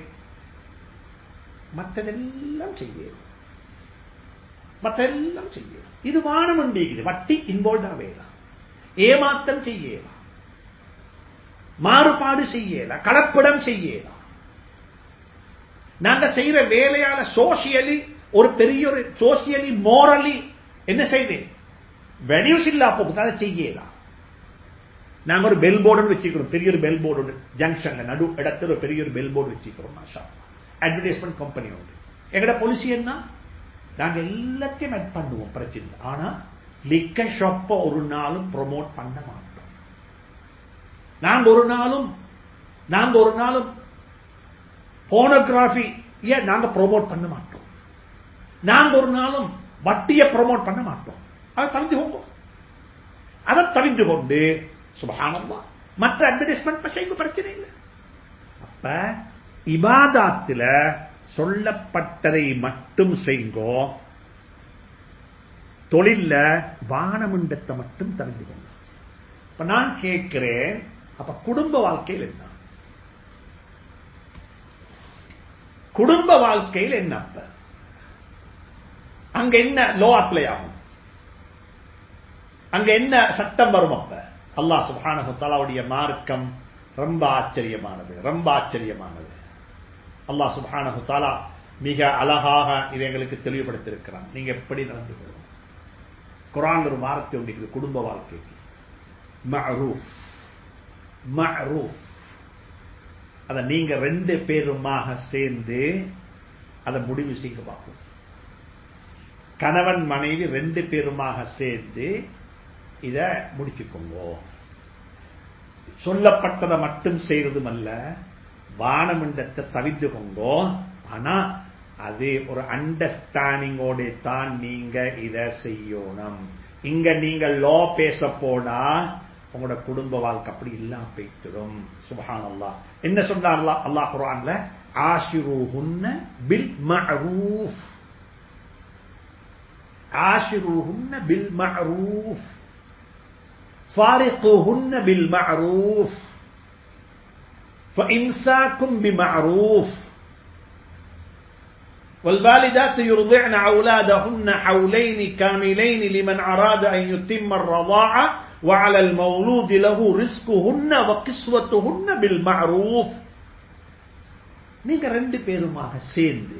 A: மற்றதெல்லாம் செய்ய மற்றெல்லாம் செய்ய இது வானம் உண்டிகிறது வட்டி இன்வால்வ் ஆகலாம் ஏமாத்தம் செய்யலாம் மாறுபாடு செய்யலாம் கலப்படம் செய்யலாம் நாங்க செய்யற வேலையால சோசியலி ஒரு பெரிய ஒரு சோசியலி மோரலி என்ன செய்து வெடியூஸ் இல்லா போகுது அதை செய்யலாம் நாங்க ஒரு பெல் போர்டு வச்சுக்கிறோம் பெரிய ஒரு பெல் போர்டு ஜங்ஷன்ல நடு இடத்துல ஒரு பெரிய ஒரு பெல் போர்டு வச்சுக்கிறோம் மாஷா அட்வர்டைஸ்மெண்ட் கம்பெனி உண்டு எங்கட பாலிசி என்ன நாங்க எல்லாத்தையும் ஆட் பண்ணுவோம் பிரச்சனை ஆனா லிக்க ஷாப்ப ஒரு நாளும் ப்ரொமோட் பண்ண மாட்டோம் நாங்க ஒரு நாளும் நாங்க ஒரு நாளும் போனோகிராஃபி நாங்க ப்ரோமோட் பண்ண மாட்டோம் நாங்க ஒரு நாளும் வட்டியை ப்ரோமோட் பண்ண மாட்டோம் அதை தவிர்த்து கொண்டு அதை தவிர்த்து கொண்டு சுபகானம்மா மற்ற அட்வர்டைஸ்மெண்ட் செய்ய பிரச்சனை இல்லை அப்ப இபாதாத்துல சொல்லப்பட்டதை மட்டும் செய்யுங்கோ தொழில்ல வானமண்டத்தை மட்டும் தெரிந்து கொள்ள இப்ப நான் கேட்கிறேன் அப்ப குடும்ப வாழ்க்கையில் என்ன குடும்ப வாழ்க்கையில் என்ன அப்ப அங்க என்ன லோ அப்ளை ஆகும் அங்க என்ன சட்டம் வரும் அப்ப அல்லாஹ் சுபானு தலாவுடைய மார்க்கம் ரொம்ப ஆச்சரியமானது ரொம்ப ஆச்சரியமானது அல்லாஹ் சுபானு தாலா மிக அழகாக இதை எங்களுக்கு தெளிவுபடுத்தியிருக்கிறான் நீங்க எப்படி நடந்து கொள்ளும் குரான் ஒரு வார்த்தை உண்டு குடும்ப வாழ்க்கைக்கு மஅரூஃப் மஅரூஃப் அதை நீங்க ரெண்டு பேருமாக சேர்ந்து அதை முடிவு செய்ய பார்ப்போம் கணவன் மனைவி ரெண்டு பேருமாக சேர்ந்து இத முடிச்சுக்கோங்க சொல்லப்பட்டதை மட்டும் செய்யறதும் அல்ல வானமண்டத்தை தவித்துக்கோங்கோ ஆனா அது ஒரு அண்டர்ஸ்டாண்டிங்கோட தான் நீங்க இத செய்யணும் இங்க நீங்க லோ பேச போனா உங்களோட குடும்ப வாழ்க்கை அப்படி இல்லாம போய்த்திடும் சுபஹான் அல்லா என்ன சொன்னார் அல்லாஹ் குரான்ல ஆஷிருஹுன்ன பில் மஅரூஃப் ஆஷிருஹுன்ன பில் மஅரூஃப் فارقوهن بالمعروف فإمساكم بمعروف والوالدات يرضعن أولادهن حولين كاملين لمن أراد أن يتم الرضاعة وعلى المولود له رزقهن وقسوتهن بالمعروف நீங்க ரெண்டு பேருமாக சேர்ந்து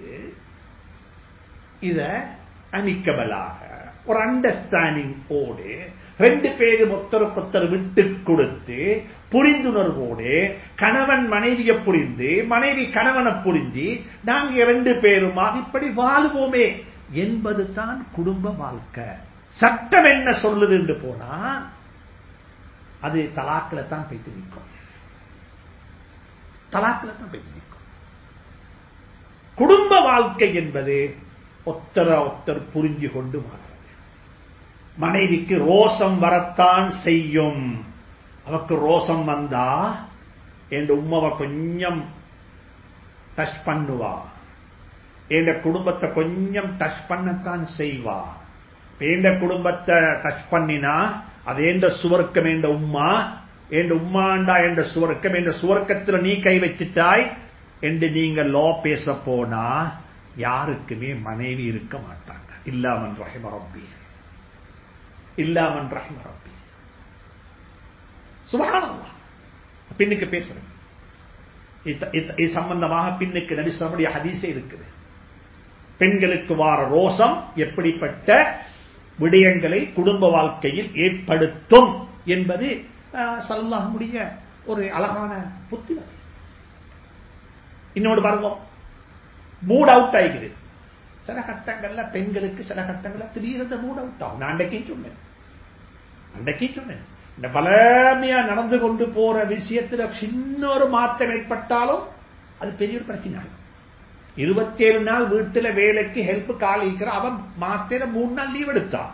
A: இத அமிக்கபலாக ஒரு அண்டர்ஸ்டாண்டிங் ஓடு ரெண்டு பேரும் ஒத்தருக்கொத்தர் விட்டு கொடுத்து புரிந்துணர்வோடு கணவன் மனைவியை புரிந்து மனைவி கணவனை புரிஞ்சு நாங்க ரெண்டு பேருமாக இப்படி வாழ்வோமே என்பது தான் குடும்ப வாழ்க்கை சட்டம் என்ன சொல்லுது என்று போனா அது தலாக்கில் தான் பைத்து நிற்கும் தலாக்கில் தான் பைத்து நிற்கும் குடும்ப வாழ்க்கை என்பது ஒத்தர ஒத்தர் புரிஞ்சு கொண்டு வாழ்றது மனைவிக்கு ரோசம் வரத்தான் செய்யும் அவக்கு ரோசம் வந்தா என் உம்மவை கொஞ்சம் டச் பண்ணுவா என் குடும்பத்தை கொஞ்சம் டச் பண்ணத்தான் செய்வா என் குடும்பத்தை டச் பண்ணினா அது எந்த சுவர்க்கம் என்ற உம்மா என் உம்மாண்டா என்ற சுவர்க்கம் என்ற சுவர்க்கத்தில் நீ கை வச்சிட்டாய் என்று நீங்க லோ பேச போனா யாருக்குமே மனைவி இருக்க மாட்டாங்க இல்லாமன் ரஹிம ரப்பி இல்லாமன் ரஹிம ரப்பி சுபஹானல்லாஹ் பின்னுக்கு பேசுறேன் இது சம்பந்தமாக பின்னுக்கு நபிசனுடைய ஹதீஸே இருக்குது பெண்களுக்கு வார ரோசம் எப்படிப்பட்ட விடயங்களை குடும்ப வாழ்க்கையில் ஏற்படுத்தும் என்பது சல்லாஹுடைய ஒரு அழகான புத்திமதி இன்னொன்று பாருங்க மூட் அவுட் ஆகிக்குது சில கட்டங்கள்ல பெண்களுக்கு சில கட்டங்கள்ல திடீர்னு மூட் அவுட் ஆகும் நான் அன்றைக்கும் சொன்னேன் அன்றைக்கும் சொன்னேன் இந்த பலமையா நடந்து கொண்டு போற விஷயத்துல சின்ன ஒரு மாற்றம் ஏற்பட்டாலும் அது பெரிய ஒரு பிரச்சனை ஆகும் இருபத்தி ஏழு நாள் வீட்டுல வேலைக்கு ஹெல்ப் காலிக்கிற அவன் மாத்திர மூணு நாள் லீவ் எடுத்தான்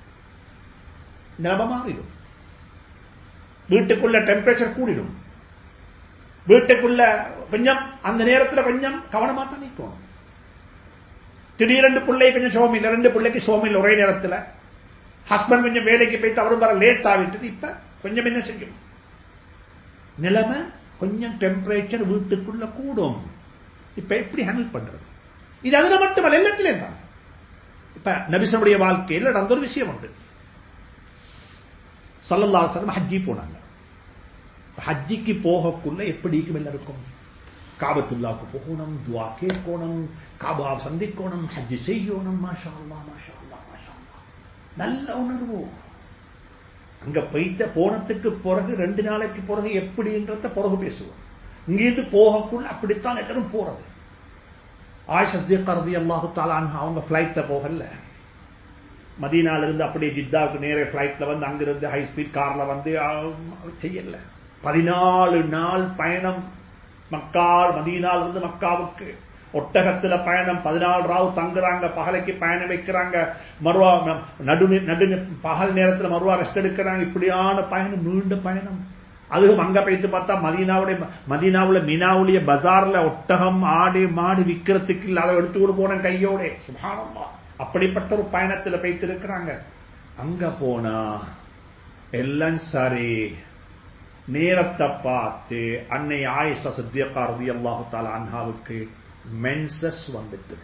A: நிலம மாறிடும் வீட்டுக்குள்ள டெம்பரேச்சர் கூடிடும் வீட்டுக்குள்ள கொஞ்சம் அந்த நேரத்தில் கொஞ்சம் கவனமா தான் நிற்கணும் திடீரெண்டு பிள்ளை கொஞ்சம் சோமில்லை ரெண்டு பிள்ளைக்கு சோமில்லை ஒரே நேரத்தில் ஹஸ்பண்ட் கொஞ்சம் வேலைக்கு போயிட்டு அவரும் வர லேட் ஆகிட்டது இப்ப கொஞ்சம் என்ன செய்யும் நிலைமை கொஞ்சம் டெம்பரேச்சர் வீட்டுக்குள்ள கூடும் இப்ப எப்படி ஹேண்டில் பண்றது இது அதுல மட்டுமல்ல எல்லாத்திலே தான் இப்ப நபிசனுடைய வாழ்க்கையில் நடந்த ஒரு விஷயம் உண்டு சல்லல்லா சலம் ஹஜ்ஜி போனாங்க ஹஜ்ஜிக்கு போகக்குள்ள எப்படி இருக்கும் எல்லாருக்கும் காபத்துல்லாவுக்கு போகணும் துவா கேட்கணும் காபாவை சந்திக்கணும் ஹஜ்ஜி செய்யணும் மாஷா அல்லா மாஷா அல்லா மாஷா அல்லா நல்ல உணர்வு அங்க போயிட்ட போனதுக்கு பிறகு ரெண்டு நாளைக்கு பிறகு எப்படின்றத பிறகு பேசுவோம் இங்கிருந்து போகக்குள்ள அப்படித்தான் எல்லாரும் போறது ஆயிஷி கருதி அல்லாஹு தாலான் அவங்க பிளைட்ல போகல மதீனால இருந்து அப்படியே ஜித்தாவுக்கு நேரே பிளைட்ல வந்து அங்கிருந்து ஹை ஸ்பீட் கார்ல வந்து செய்யல பதினாலு நாள் பயணம் மக்கால் மதீனால் இருந்து மக்காவுக்கு ஒட்டகத்துல பயணம் பதினாலு ராவு தங்குறாங்க பகலைக்கு பயணம் வைக்கிறாங்க மறுவா நடு நடு பகல் நேரத்துல மறுவா ரெஸ்ட் எடுக்கிறாங்க இப்படியான பயணம் நீண்ட பயணம் அதுவும் அங்க போயிட்டு பார்த்தா மதீனாவுடைய மதீனாவுல மினாவுடைய பஜார்ல ஒட்டகம் ஆடு மாடு விற்கிறதுக்கு இல்ல அதை எடுத்துக்கிட்டு போன கையோட சுபானம்மா அப்படிப்பட்ட ஒரு பயணத்துல போயிட்டு இருக்கிறாங்க அங்க போனா எல்லாம் சரி நேரத்தை பார்த்து அன்னை ஆயிஷா சித்தியக்கா ரதி அல்லாஹு தாலா அன்ஹாவுக்கு மென்சஸ் வந்துட்டு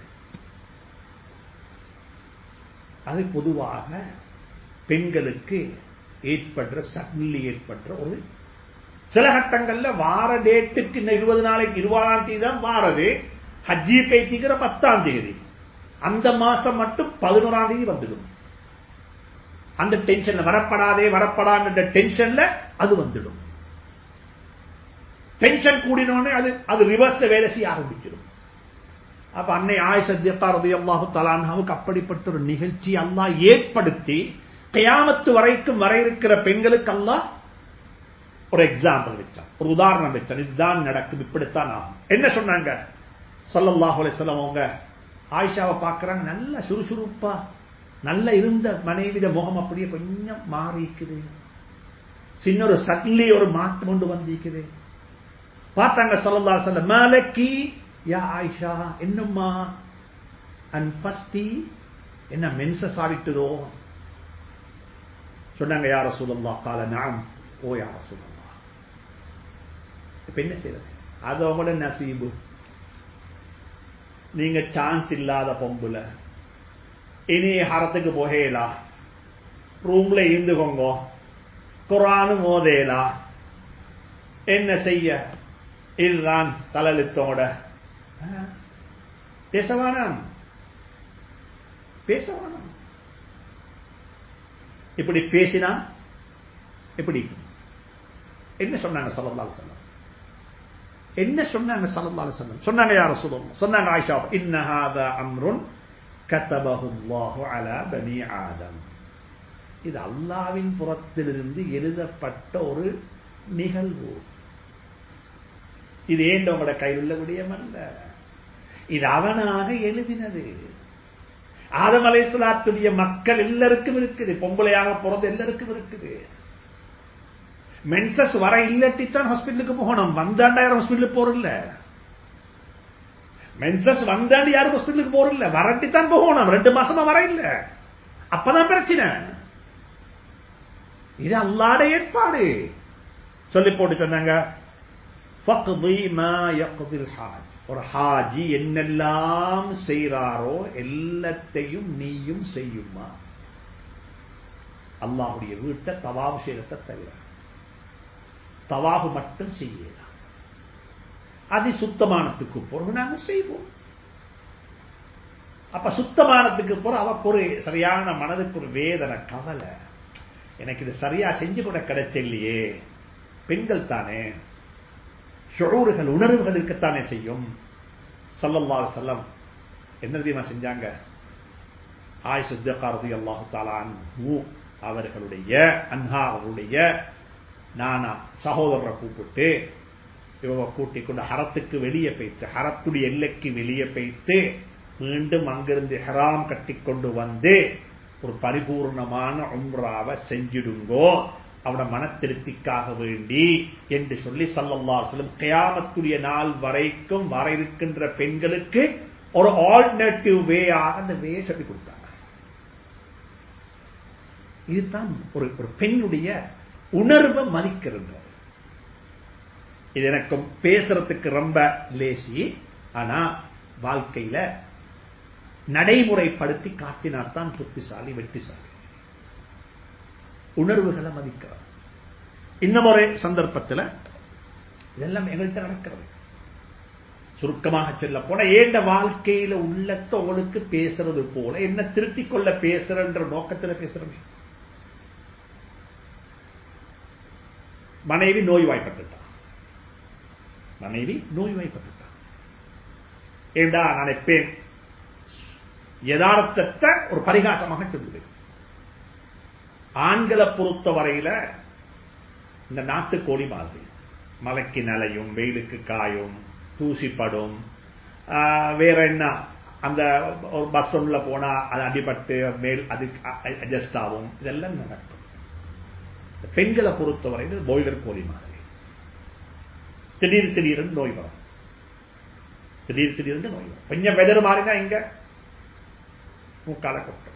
A: அது பொதுவாக பெண்களுக்கு ஏற்படுற சட்னில் ஏற்படுற ஒரு சில கட்டங்கள்ல வார டேட்டுக்கு இன்னும் இருபது நாளைக்கு இருபதாம் தேதி தான் வாரது ஹஜ்ஜி பேத்திக்கிற பத்தாம் தேதி அந்த மாசம் மட்டும் பதினோராம் தேதி வந்துடும் அந்த டென்ஷன்ல வரப்படாதே வரப்படாத டென்ஷன்ல அது வந்துடும் டென்ஷன் கூடினோடனே அது அது ரிவர்ஸ்ல வேலை செய்ய ஆரம்பிச்சிடும் அப்ப அன்னை ஆயிஷத்தியப்பா ரதி அல்லாஹு தலான்ஹாவுக்கு அப்படிப்பட்ட ஒரு நிகழ்ச்சி அல்லாஹ் ஏற்படுத்தி கயாமத்து வரைக்கும் வர இருக்கிற பெண்களுக்கு அல்லாஹ் ஒரு எக்ஸாம்பிள் வச்சான் ஒரு உதாரணம் வச்சான் இதுதான் நடக்கும் இப்படித்தான் ஆகும் என்ன சொன்னாங்க சல்லல்லாஹு அலைஹிஸ்ஸலாம் அவங்க ஆயிஷாவை பார்க்கறாங்க நல்ல சுறுசுறுப்பா நல்ல இருந்த மனைவிட முகம் அப்படியே கொஞ்சம் மாறிக்குது சின்ன ஒரு சட்லி ஒரு மாற்றம் கொண்டு வந்திருக்குது பார்த்தாங்க சல்லல்லா சொல்ல மேலக்கி யா ஆயிஷா என்னம்மா அண்ட் ஃபஸ்டி என்ன மென்சஸ் ஆவிட்டுதோ சொன்னாங்க யார சொல்லல்லா கால நாம் ஓ யார சொல்லல்லா இப்ப என்ன செய்யறது அது அவங்களோட நசீபு நீங்க சான்ஸ் இல்லாத பொம்புல இனி ஹரத்துக்கு போகலா ரூம்ல இருந்துக்கோங்க குரானு மோதேலா என்ன செய்ய இதுதான் தலலித்தோட பேசவானாம் பேசவானாம் இப்படி பேசினா எப்படி என்ன சொன்னாங்க சல்லல்லாஹு அலைஹி என்ன சொன்னாங்க சல்லல்லாஹு அலைஹி வஸல்லம் சொன்னாங்க யா ரசூலுல்லாஹ் சொன்னாங்க ஆயிஷா இன்ன ஹாதா அம்ருன் கதபஹு அல்லாஹு அலா பனி ஆதம் இது அல்லாவின் புறத்திலிருந்து எழுதப்பட்ட ஒரு நிகழ்வு இது ஏன் உங்களோட கையில் உள்ள விடயம் அல்ல இது அவனாக எழுதினது ஆதம் அலைசலாத்துடைய மக்கள் எல்லாருக்கும் இருக்குது பொம்பளையாக பிறந்த எல்லாருக்கும் இருக்குது மென்சஸ் வர இல்லாட்டித்தான் ஹாஸ்பிட்டலுக்கு போகணும் வந்தாண்டா யாரும் ஹாஸ்பிட்டலுக்கு போறதில்ல மென்சஸ் வந்தாண்டு யாரும் ஹாஸ்பிட்டலுக்கு போறதில்ல வரட்டித்தான் போகணும் ரெண்டு மாசமா வர இல்ல அப்பதான் பிரச்சனை இது அல்லாட ஏற்பாடு சொல்லி போட்டு சொன்னாங்க ஒரு ஹாஜி என்னெல்லாம் செய்கிறாரோ எல்லாத்தையும் நீயும் செய்யுமா அல்லாஹுடைய வீட்டை தவாபு செய்யறத தவிர தவாபு மட்டும் செய்யலாம் அது சுத்தமானத்துக்கு பிறகு நாங்க செய்வோம் அப்ப சுத்தமானத்துக்கு பிறகு அவக்கு ஒரு சரியான மனதுக்கு ஒரு வேதனை கவலை எனக்கு இது சரியா செஞ்சு கூட கிடைச்சலையே பெண்கள் தானே ஷுரூறுகள் உணர்வுகள் இருக்கத்தானே செய்யும் சல்லல்லாஹு செல்லம் என்ன தெரியுமா செஞ்சாங்க ஆய் சுத்தகாரதி அல்லாஹு தாலான் அவர்களுடைய அன்ஹா அவருடைய நானா சகோதரரை கூப்பிட்டு இவங்க கூட்டிக் கொண்டு ஹரத்துக்கு வெளியே போய்த்து ஹரத்துடைய எல்லைக்கு வெளியே போய்த்து மீண்டும் அங்கிருந்து ஹராம் கட்டிக்கொண்டு வந்து ஒரு பரிபூர்ணமான உம்ராவை செஞ்சிடுங்கோ அவட மன திருப்திக்காக வேண்டி என்று சொல்லி சல்லல்லா சொல்லும் கயாமத்துடைய நாள் வரைக்கும் வர இருக்கின்ற பெண்களுக்கு ஒரு ஆல்டர்னேட்டிவ் வேயாக அந்த வே சொல்லி கொடுத்தாங்க இதுதான் ஒரு ஒரு பெண்ணுடைய உணர்வை மதிக்கின்றது இது எனக்கு பேசுறதுக்கு ரொம்ப லேசி ஆனா வாழ்க்கையில நடைமுறைப்படுத்தி காட்டினால்தான் புத்திசாலி வெற்றிசாலி உணர்வுகளை மதிக்கிறார் இன்னும் ஒரு சந்தர்ப்பத்தில் இதெல்லாம் எங்கள்கிட்ட நடக்கிறது சுருக்கமாக சொல்ல போன ஏண்ட வாழ்க்கையில உள்ளத்த உங்களுக்கு பேசுறது போல என்ன திருத்திக் கொள்ள பேசுறன்ற நோக்கத்தில் பேசுறமே மனைவி நோய்வாய்ப்பட்டுட்டான் மனைவி நோய்வாய்ப்பட்டுட்டான் ஏண்டா நான் எப்பேன் யதார்த்தத்தை ஒரு பரிகாசமாக சொல்லுவேன் ஆண்களை பொறுத்த வரையில இந்த நாட்டுக்கோழி மாதிரி மலைக்கு நலையும் வெயிலுக்கு காயும் தூசிப்படும் ஆஹ், வேற என்ன அந்த ஒரு பஸ் உள்ள போனா அது அடிபட்டு மேல் அது அட்ஜஸ்ட் ஆகும் இதெல்லாம் நடக்கும் இந்த பெண்களை பொறுத்தவரை இது பாய்லர் கோழி மாதிரி திடீர் திடீர்னு நோய் வரும் திடீர் திடீர்னு நோய் வரும் கொஞ்சம் வெதர் மாறினா இங்க மூக்கால கொட்டும்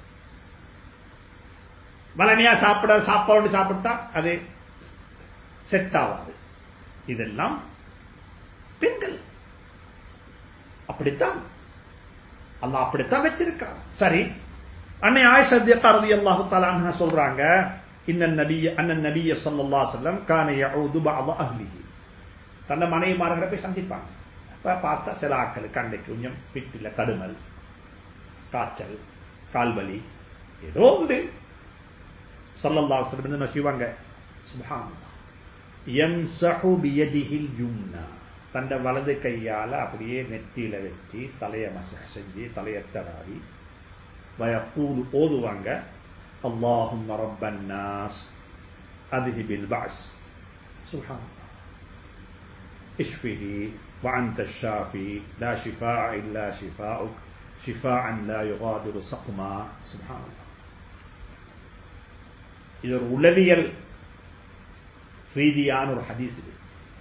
A: வளமையா சாப்பிட சாப்பாடு சாப்பிட்டா அது செட் ஆகாது இதெல்லாம் பெண்கள் அப்படித்தான் அல்லாஹ் அப்படித்தான் வச்சிருக்கான் சரி அன்னை ஆயிஷா ரலியல்லாஹு தஆலா அன்ஹா சொல்றாங்க இன்னன் நபிய அண்ணன் நபிய ஸல்லல்லாஹு அலைஹி வஸல்லம் கான யஊது பஅத அஹ்லிஹி தன்னை மனைவிமார்களை போய் சந்திப்பாங்க அப்ப பார்த்தா சில ஆட்களுக்கு அன்னைக்கு கொஞ்சம் வீட்டில் தடுமல் காய்ச்சல் கால்வலி ஏதோ உண்டு ஸல்லல்லாஹு அலைஹி வஸல்லம் என்ன செய்வாங்க சுப்ஹானல்லாஹ் யம்சஹு பியதிஹில் யும்னா தன்னை வலது கையால அப்படியே நெத்தியில வச்சு தலைய மசக செஞ்சு தலைய தடாவி வயக்கூல் ஓதுவாங்க அல்லாஹும் ரப்பன் நாஸ் அதுஹிபில் பாஸ் சுப்ஹான் اشفه وأنت الشافي لا شفاء إلا شفاؤك شفاء لا يغادر سقما سبحان الله இது ஒரு உளவியல் ரீதியான ஒரு ஹதீஸ் இது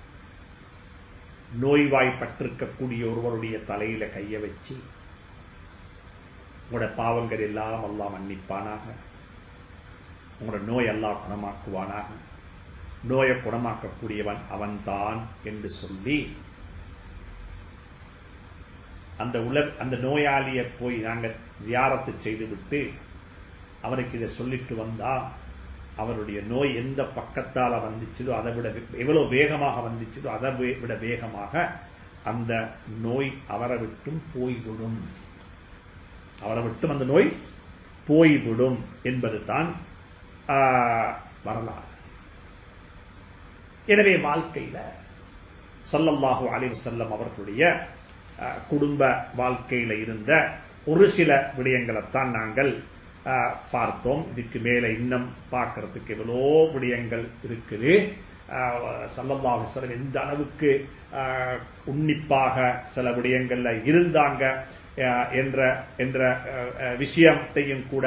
A: நோய்வாய்ப்பட்டிருக்கக்கூடிய ஒருவருடைய தலையில கைய வச்சு உங்களோட பாவங்கள் எல்லாம் எல்லாம் மன்னிப்பானாக உங்களோட நோய் எல்லாம் குணமாக்குவானாக நோயை குணமாக்கக்கூடியவன் அவன்தான் என்று சொல்லி அந்த உல அந்த நோயாளியை போய் நாங்கள் ஜியாரத்து செய்துவிட்டு அவருக்கு இதை சொல்லிட்டு வந்தா அவருடைய நோய் எந்த பக்கத்தால வந்துச்சதோ அதை விட எவ்வளவு வேகமாக வந்துச்சதோ அதை வே- விட வேகமாக அந்த நோய் அவரை விட்டும் போய்விடும் அவரை விட்டும் அந்த நோய் போய்விடும் என்பது தான் வரலாறு எனவே வாழ்க்கையில ஸல்லல்லாஹு அலைஹி வஸல்லம் அவர்களுடைய ஆஹ், குடும்ப வாழ்க்கையில இருந்த ஒரு சில விடயங்களைத்தான் நாங்கள் ஆஹ், பார்த்தோம் இதுக்கு மேல இன்னும் பார்க்கறதுக்கு எவ்வளோ விடயங்கள் இருக்குது ஆஹ், ஸல்லல்லாஹு அலைஹி வஸல்லம் எந்த அளவுக்கு ஆஹ், உன்னிப்பாக சில விடயங்கள்ல இருந்தாங்க ஆஹ், என்ற என்ற ஆஹ், ஆஹ், விஷயத்தையும் கூட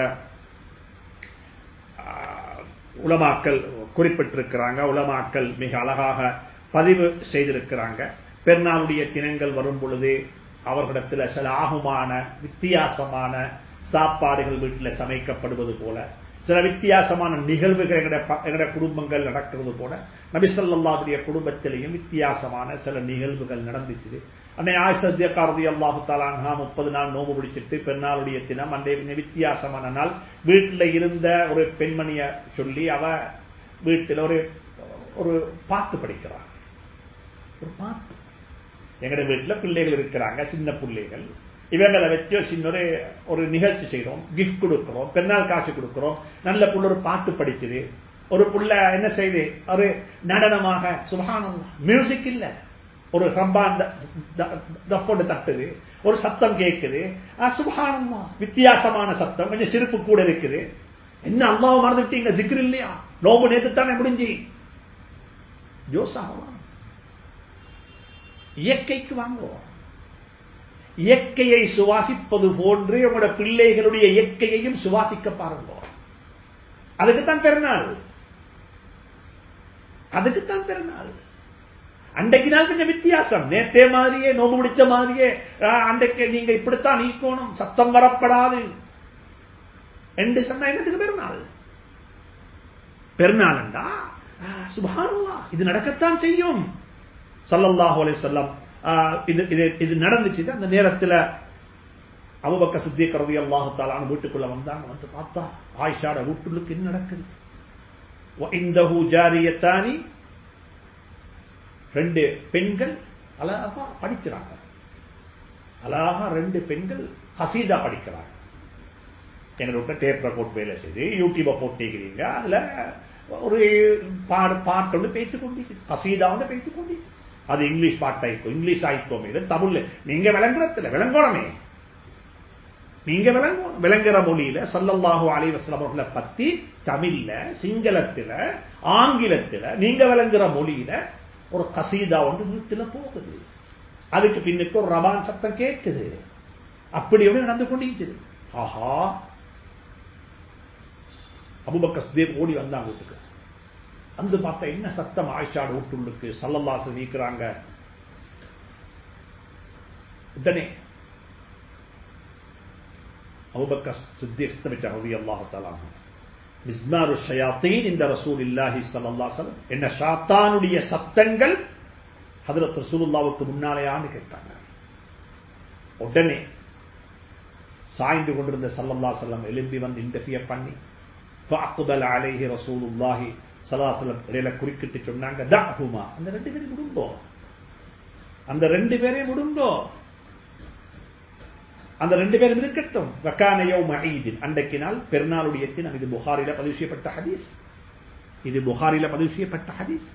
A: ஆஹ், உலமாக்கள் குறிப்பிட்டிருக்கிறாங்க உலமாக்கள் மிக அழகாக பதிவு செய்திருக்கிறாங்க பெருநாளுடைய தினங்கள் வரும் பொழுது அவர்களிடத்தில் சில ஆகுமான வித்தியாசமான சாப்பாடுகள் வீட்டில் சமைக்கப்படுவது போல சில வித்தியாசமான நிகழ்வுகள் எங்கட ப- எங்கட குடும்பங்கள் நடக்கிறது போல நபிசல்லாவுடைய குடும்பத்திலேயும் வித்தியாசமான சில நிகழ்வுகள் நடந்துச்சு அன்னை ஆயிஷத்தியக்காரதி அல்லாஹு தாலான்ஹா முப்பது நாள் நோம்பு பிடிச்சிட்டு பெருநாளுடைய தினம் அன்றைய கொஞ்சம் வித்தியாசமான நாள் வீட்டில் இருந்த ஒரு பெண்மணிய சொல்லி அவ வீட்டில் ஒரு ஒரு பாட்டு படிக்கிறார் ஒரு பாட்டு எங்கட வீட்டில் பிள்ளைகள் இருக்கிறாங்க சின்ன பிள்ளைகள் இவங்களை வச்சு ஒரு சின்ன ஒரு ஒரு நிகழ்ச்சி செய்றோம் கிஃப்ட் கொடுக்கிறோம் பெருநாள் காசு கொடுக்கிறோம் நல்ல புள்ள ஒரு பாட்டு படிக்குது ஒரு புள்ள என்ன செய்யுது ஒரு நடனமாக சுபகானம் மியூசிக் இல்ல ஒரு ரம்பான் தப்போடு தட்டுது ஒரு சத்தம் கேட்குது சுபகானம்மா வித்தியாசமான சத்தம் கொஞ்சம் சிரிப்பு கூட இருக்குது என்ன அல்லாவை மறந்துட்டீங்க சிக்ர் இல்லையா நோம்பு நேத்து தானே முடிஞ்சு ஜோசாகலாம் இயற்கைக்கு வாங்குவோம் இயற்கையை சுவாசிப்பது போன்று உங்களோட பிள்ளைகளுடைய இயற்கையையும் சுவாசிக்க பாருங்க அதுக்குத்தான் பெருநாள் அதுக்குத்தான் பெருநாள் அன்றைக்கு நாள் கொஞ்சம் வித்தியாசம் நேத்தே மாதிரியே நோம்பு பிடிச்ச மாதிரியே ஆ, அன்றைக்கு நீங்க இப்படித்தான் நீக்கணும் சத்தம் வரப்படாது என்று சொன்னா என்னத்துக்கு பெருநாள் பெருநாள்ண்டா சுபானல்லா இது நடக்கத்தான் செய்யும் ஸல்லல்லாஹு அலைஹி வஸல்லம் ஆ, இது இது இது நடந்துச்சு அந்த நேரத்துல அபுபக்க சித்திக் ரலியல்லாஹு தஆலா அன்ஹு வீட்டுக்குள்ள வந்தாங்க வந்து பார்த்தா ஆயிஷாட வீட்டுக்கு என்ன நடக்குது وعنده جاريتان ரெண்டு பெண்கள் அழகா படிக்கிறாங்க அழகா ரெண்டு பெண்கள் கசீதா படிக்கிறாங்க எங்களோட டேப் ரெக்கார்ட் வேலை செய்து யூடியூப போட்டிக்கிறீங்க அதுல ஒரு பாடு பாட்டு ஒன்று பேசிக் கொண்டிருக்கு கசீதா ஒன்று பேசிக் கொண்டிருக்கு அது இங்கிலீஷ் பாட்டாயிக்கோ இங்கிலீஷ் ஆயிக்கோமே இது தமிழ்ல நீங்க விளங்குறதில்ல விளங்கணுமே நீங்க விளங்கணும் விளங்குற மொழியில ஸல்லல்லாஹு அலைஹி வஸல்லம் அவர்களை பத்தி தமிழ்ல சிங்களத்துல ஆங்கிலத்துல நீங்க விளங்குற மொழியில ஒரு கசீதா ஒன்று வீட்டுல போகுது அதுக்கு பின்னுக்கு ஒரு ரபான் சத்தம் கேட்குது அப்படி ஒன்று நடந்து கொண்டிருக்குது ஆஹா அபுபக்க சுதேப் ஓடி வந்தாங்க வீட்டுக்கு வந்து பார்த்தா என்ன சத்தம் ஆயிஷாடு வீட்டுள்ளுக்கு சல்லல்லாசு நீக்கிறாங்க உடனே அபுபக்க சித்திக் ரவி அல்லாஹாலாகும் மிஸ்மாரு ஷயாத்தீன் இந்த ரசூல் இல்லாஹி சல்லாசலம் என்ன ஷாத்தானுடைய சத்தங்கள் ஹதரத் ரசூலுல்லாவுக்கு முன்னாலேயான்னு கேட்டாங்க உடனே சாய்ந்து கொண்டிருந்த சல்லல்லா செல்லம் எலும்பி வந்து இன்டர்ஃபியர் பண்ணி ஃபாக்குதல் அலைஹி ரசூலுல்லாஹி சல்லாசலம் இடையில குறுக்கிட்டு சொன்னாங்க தாஹுமா அந்த ரெண்டு பேரும் விடுங்கோ அந்த ரெண்டு பேரையும் விடுங்கோ அந்த ரெண்டு பேரும் இருக்கட்டும் வக்கானையோ மஹீதின் அன்றைக்கு நாள் பெருநாளுடைய தினம் இது புகாரில பதிவு செய்யப்பட்ட ஹதீஸ் இது புகாரில பதிவு செய்யப்பட்ட ஹதீஸ்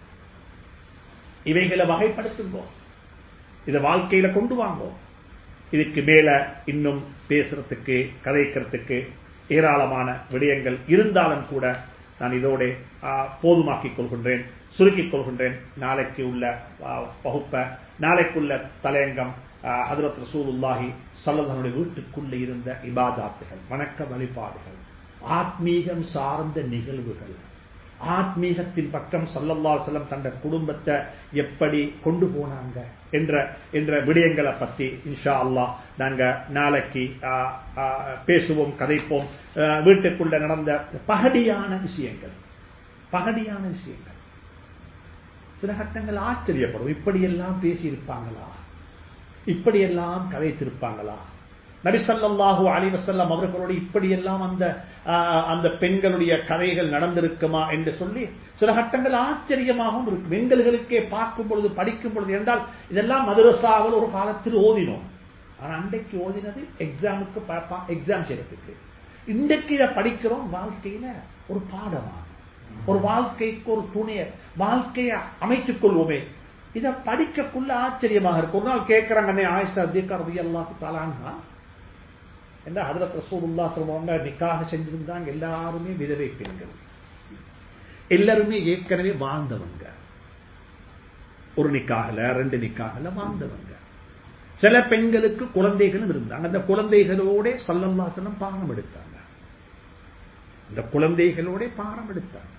A: இவைகளை வகைப்படுத்துங்கோ இதை வாழ்க்கையில கொண்டு வாங்கோ இதுக்கு மேல இன்னும் பேசுறதுக்கு கதைக்கிறதுக்கு ஏராளமான விடயங்கள் இருந்தாலும் கூட நான் இதோட போதுமாக்கிக் கொள்கின்றேன் சுருக்கிக் கொள்கின்றேன் நாளைக்கு உள்ள வகுப்ப நாளைக்குள்ள தலையங்கம் ஹதரத் ரசூலுல்லாஹி சல்லதனுடைய வீட்டுக்குள்ளே இருந்த இபாதாத்துகள் வணக்க வழிபாடுகள் ஆத்மீகம் சார்ந்த நிகழ்வுகள் ஆத்மீகத்தின் பக்கம் சல்லல்லா செல்லம் தந்த குடும்பத்தை எப்படி கொண்டு போனாங்க என்ற என்ற விடயங்களை பத்தி இன்ஷா அல்லா நாங்க நாளைக்கு பேசுவோம் கதைப்போம் வீட்டுக்குள்ள நடந்த பகடியான விஷயங்கள் பகடியான விஷயங்கள் சில கட்டங்கள் ஆச்சரியப்படும் இப்படியெல்லாம் பேசியிருப்பாங்களா இப்படியெல்லாம் கதைத்திருப்பாங்களா நபிசல்லாஹு அலிவசல்லாம் அவர்களோடு இப்படியெல்லாம் அந்த அந்த பெண்களுடைய கதைகள் நடந்திருக்குமா என்று சொல்லி சில கட்டங்கள் ஆச்சரியமாகவும் இருக்கும் எங்களுக்கே பார்க்கும் பொழுது படிக்கும் பொழுது என்றால் இதெல்லாம் மதுரசாவில் ஒரு காலத்தில் ஓதினோம் ஆனா அன்றைக்கு ஓதினது எக்ஸாமுக்கு எக்ஸாம் செய்யறதுக்கு இன்றைக்கு இதை படிக்கிறோம் வாழ்க்கையில ஒரு பாடமாக ஒரு வாழ்க்கைக்கு ஒரு துணையர் வாழ்க்கையை அமைத்துக் கொள்வோமே இதை படிக்கக்குள்ள ஆச்சரியமாக இருக்கும் ஒரு நாள் கேட்கிறாங்க ஆயிஷா தீக்கரதி அல்லாஹு தாலான்னா என்ன ஹதரத் ரசூலுல்லா சொல்லுவாங்க நிக்காக செஞ்சிருந்தாங்க எல்லாருமே விதவை பெண்கள் எல்லாருமே ஏற்கனவே வாழ்ந்தவங்க ஒரு நிக்காகல ரெண்டு நிக்காகல வாழ்ந்தவங்க சில பெண்களுக்கு குழந்தைகளும் இருந்தாங்க அந்த குழந்தைகளோட சல்லல்லாசனம் பானம் எடுத்தாங்க அந்த குழந்தைகளோட பானம் எடுத்தாங்க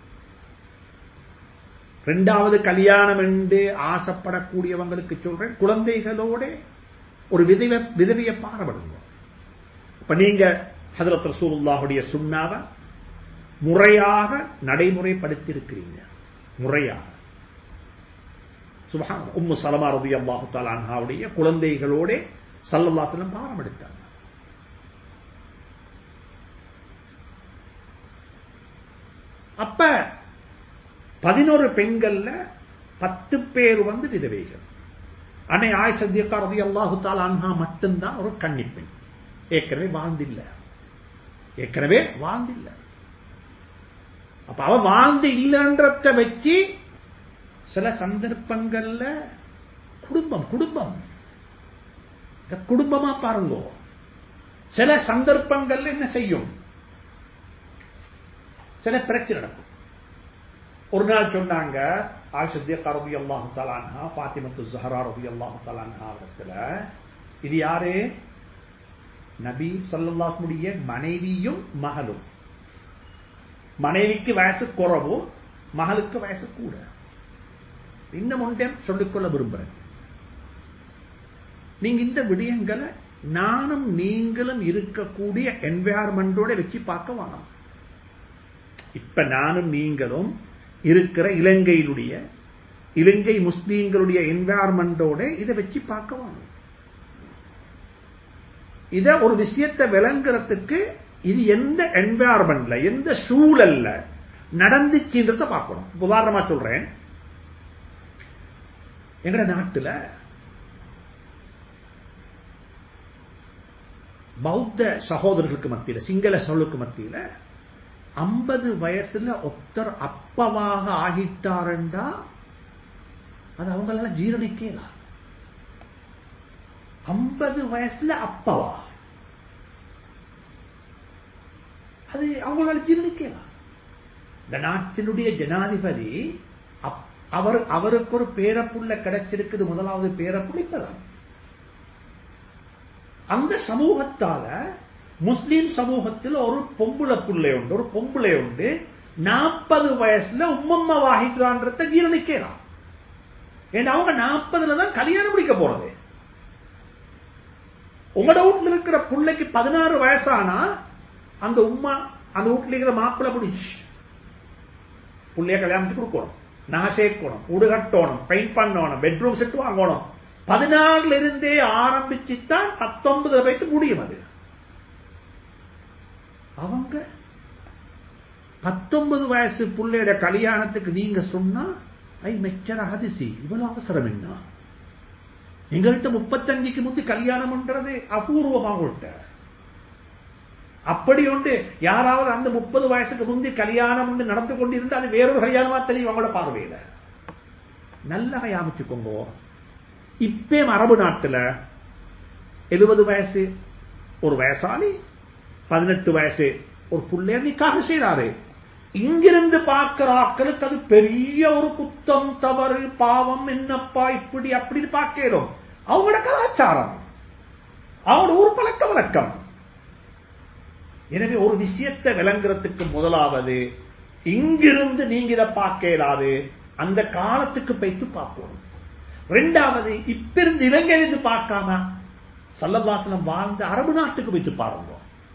A: ரெண்டாவது கல்யாணம் என்று ஆசைப்படக்கூடியவங்களுக்கு சொல்றேன் குழந்தைகளோட ஒரு விதவை விதவிய பாரப்படுங்க இப்ப நீங்க ஹதரத் ரசூலுல்லாஹுடைய சுண்ணாவை முறையாக நடைமுறைப்படுத்தி இருக்கிறீங்க முறையாக சுபஹான் உம்மு சலமா ரதி அல்லாஹு தாலான்ஹாவுடைய குழந்தைகளோட சல்லல்லாசலம் பாரம் எடுத்தாங்க அப்ப பதினோரு பெண்கள்ல பத்து பேர் வந்து விதவைகள் அன்னை ஆய் சத்தியக்கா ரதி அல்லாஹு தாலான்ஹா மட்டும்தான் ஒரு கன்னிப்பெண் ஏற்கனவே வாழ்ந்தில்ல ஏற்கனவே வாழ்ந்தில்ல அப்ப அவ வாழ்ந்து இல்லைன்றத வச்சு சில சந்தர்ப்பங்கள்ல குடும்பம் குடும்பம் குடும்பமா பாருங்க சில சந்தர்ப்பங்கள்ல என்ன செய்யும் சில பிரச்சனை நடக்கும் ஒரு நாள் சொன்னாங்க ஆஷத்தியா ரவி அல்லாஹு தலான்ஹா பாத்திமத்து ஜஹரா ரவி அல்லாஹு தலான்ஹா இடத்துல இது யாரு நபி சொல்லல்லாஹுடைய மனைவியும் மகளும் மனைவிக்கு வயசு குறவும் மகளுக்கு வயசு கூட இன்னும் ஒன்றே சொல்லிக்கொள்ள விரும்புறேன் நீங்க இந்த விடயங்களை நானும் நீங்களும் இருக்கக்கூடிய என்வாயர்மெண்டோட வச்சு பார்க்க வேணாம் இப்ப நானும் நீங்களும் இருக்கிற இலங்கையிலுடைய இலங்கை முஸ்லீம்களுடைய என்வாயர்மெண்டோட இதை வச்சு பார்க்க வேணும் இத ஒரு விஷயத்தை விளங்குறதுக்கு இது எந்த என்வாயர்மெண்ட்ல எந்த சூழல்ல நடந்துச்சுன்றத பார்க்கணும் உதாரணமா சொல்றேன் எங்கட நாட்டுல பௌத்த சகோதரர்களுக்கு மத்தியில சிங்கள சகோதரர்களுக்கு மத்தியில ஐம்பது வயசுல ஒத்தர் அப்பவாக ஆகிட்டாரண்டா அது அவங்களால ஜீரணிக்கலாம் ஐம்பது வயசுல அப்பவா அது அவங்களால ஜீரணிக்கலாம் இந்த நாட்டினுடைய ஜனாதிபதி அப்- அவர் அவருக்கு ஒரு பேரப்புள்ள கிடைச்சிருக்குது முதலாவது பேரப்புள்ள இப்பதான் அந்த சமூகத்தால முஸ்லிம் சமூகத்தில் ஒரு பொம்புள புள்ளை உண்டு ஒரு பொம்புளை உண்டு நாற்பது வயசுல உம்மம்மா வாகிக்கிறான்றத ஜீரணிக்கலாம் ஏன்னா அவங்க நாற்பதுல தான் கல்யாணம் முடிக்க போறது உங்களோட வீட்டுல இருக்கிற பிள்ளைக்கு பதினாறு வயசானா அந்த உம்மா அந்த வீட்டுல இருக்கிற மாப்பிள்ளை முடிச்சு புள்ளைய கல்யாணத்துக்கு கொடுக்கணும் நகை சேர்க்கணும் வீடு கட்டணும் பெயிண்ட் பண்ணணும் பெட்ரூம் செட் வாங்கணும் பதினாறுல இருந்தே ஆரம்பிச்சு தான் பத்தொன்பதுல போயிட்டு முடியும் அது அவங்க பத்தொன்பது வயசு புள்ளையோட கல்யாணத்துக்கு நீங்க சொன்னா ஐ மெச்சர அதிசி இவ்வளவு அவசரம் என்ன எங்கள்கிட்ட முப்பத்தஞ்சுக்கு முந்தி கல்யாணம் பண்றது அபூர்வமா உங்கள்கிட்ட அப்படி உண்டு யாராவது அந்த முப்பது வயசுக்கு முந்தி கல்யாணம் உண்டு நடந்து கொண்டிருந்தா அது வேறொரு கல்யாணமா தெரியும் அவங்களோட பார்வையில நல்லா அமைச்சுக்கோங்க இப்பே அரபு நாட்டுல எழுபது வயசு ஒரு வயசாளி பதினெட்டு வயசு ஒரு புள்ளைய நிக்காக செய்றாரு இங்கிருந்து பார்க்கிற ஆட்களுக்கு அது பெரிய ஒரு குத்தம் தவறு பாவம் என்னப்பா இப்படி அப்படின்னு பார்க்கிறோம் அவங்களோட கலாச்சாரம் அவங்களோட ஊர் பழக்க வழக்கம் எனவே ஒரு விஷயத்தை விளங்குறதுக்கு முதலாவது இங்கிருந்து நீங்க இதை பார்க்க இயலாது அந்த காலத்துக்கு போய்த்து பார்க்கணும் ரெண்டாவது இப்ப இருந்து இலங்கையிலிருந்து பார்க்காம சல்லவாசனம் வாழ்ந்த அரபு நாட்டுக்கு போய்த்து பாருங்க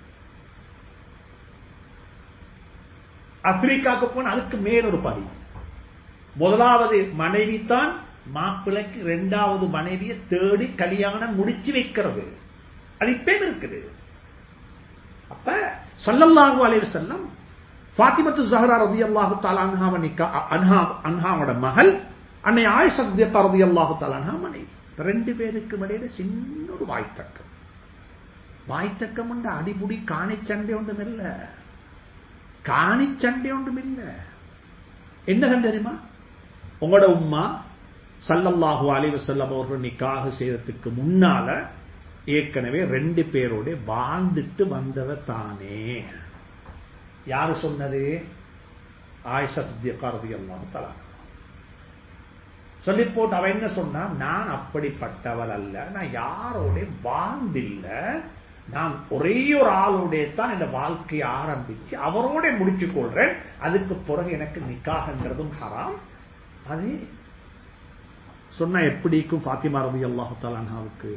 A: ஆப்பிரிக்காவுக்கு போன அதுக்கு மேலொரு படி முதலாவது மனைவி தான் மாப்பிள்ளைக்கு இரண்டாவது மனைவியை தேடி கல்யாணம் முடிச்சு வைக்கிறது அது இப்பயும் இருக்குது அப்ப சல்லல்லாஹு அலைஹி வஸல்லம் ஃபாத்திமத்து ஜஹரா ரலியல்லாஹு தஆலா அன்ஹாவ நிக்கா அன்ஹா அன்ஹாவோட மகள் அன்னை ஆயிஷா ரலியல்லாஹு ரலியல்லாஹு தஆலா அன்ஹா மனைவி ரெண்டு பேருக்கு இடையில சின்ன ஒரு வாய்த்தக்கம் வாய்த்தக்கம் உண்டு அடிபுடி காணிச்சண்டை ஒன்றும் இல்ல காணிச்சண்டை ஒன்றும் இல்ல என்ன கண்டு தெரியுமா உங்களோட உம்மா சல்லல்லாஹு அலைஹி வஸல்லம் அவர்கள் நிக்காக செய்யறதுக்கு முன்னால ஏற்கனவே ரெண்டு பேரோட வாழ்ந்துட்டு வந்தவ தானே யாரு சொன்னது ஆயிஷா சித்தியக்கா ரலியல்லாஹு தஆலா சொல்லி போட்டு அவ என்ன சொன்னா நான் அப்படிப்பட்டவள் அல்ல நான் யாரோட வாழ்ந்தில்ல நான் ஒரே ஒரு ஆளோட தான் இந்த வாழ்க்கையை ஆரம்பிச்சு அவரோட முடிச்சு கொள்றேன் அதுக்கு பிறகு எனக்கு நிக்காகன்றதும் ஹராம் அது சொன்னா எப்படிக்கும் ஃபாத்திமா ரதி அல்லாஹு தாலான்ஹாவுக்கு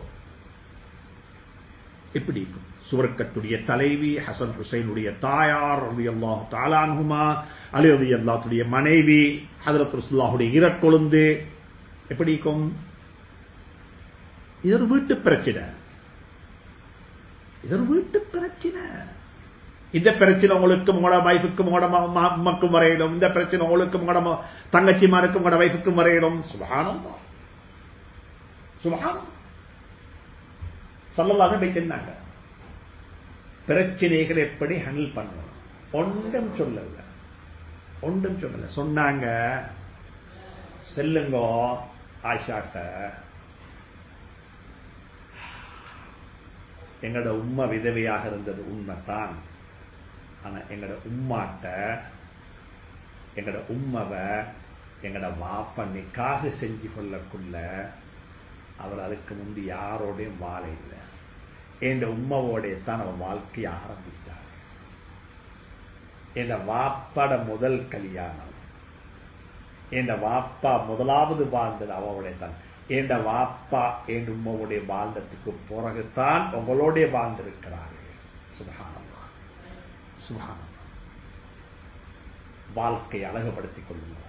A: எப்படி இருக்கும் சுவர்க்கத்துடைய தலைவி ஹசன் ஹுசைனுடைய தாயார் ரதி அல்லாஹு தாலான்ஹுமா அலி ரதி அல்லாத்துடைய மனைவி ஹதரத் ரசுல்லாஹுடைய இறக்கொழுந்து எப்படி இருக்கும் இது ஒரு வீட்டு பிரச்சனை இது ஒரு வீட்டு பிரச்சனை இந்த பிரச்சனை உங்களுக்கு உங்களோட வைஃபுக்கும் உங்களோட அம்மாக்கும் வரையிடும் இந்த பிரச்சனை உங்களுக்கு உங்களோட தங்கச்சிமாருக்கும் உங்களோட வைஃபுக்கும் வரையிடும் சுபகானம் சுபகானம் சொல்லலாக போய் சொன்னாங்க பிரச்சனைகளை எப்படி ஹேண்டில் பண்ணணும் ஒன்றும் சொல்லல ஒன்றும் சொல்லல சொன்னாங்க செல்லுங்கோ ஆஷாட்ட எங்களோட உண்மை விதவையாக இருந்தது உண்மைத்தான் ஆனா எங்களோட உம்மாட்ட எங்களோட உம்மவை எங்களோட வாப்ப நிக்காக செஞ்சு கொள்ளக்குள்ள அவர் அதுக்கு முந்தி யாரோடையும் வாழ இல்லை என் உம்மவோடைய தான் அவன் வாழ்க்கையை ஆரம்பித்தார் என் வாப்பாட முதல் கல்யாணம் என் வாப்பா முதலாவது வாழ்ந்தது அவளுடைய தான் என் வாப்பா என் உம்மவுடைய வாழ்ந்ததுக்கு பிறகுதான் உங்களோடைய வாழ்ந்திருக்கிறார்கள் சுபகானமா சுபகானமா வாழ்க்கை அழகுபடுத்திக் கொள்ளுங்கள்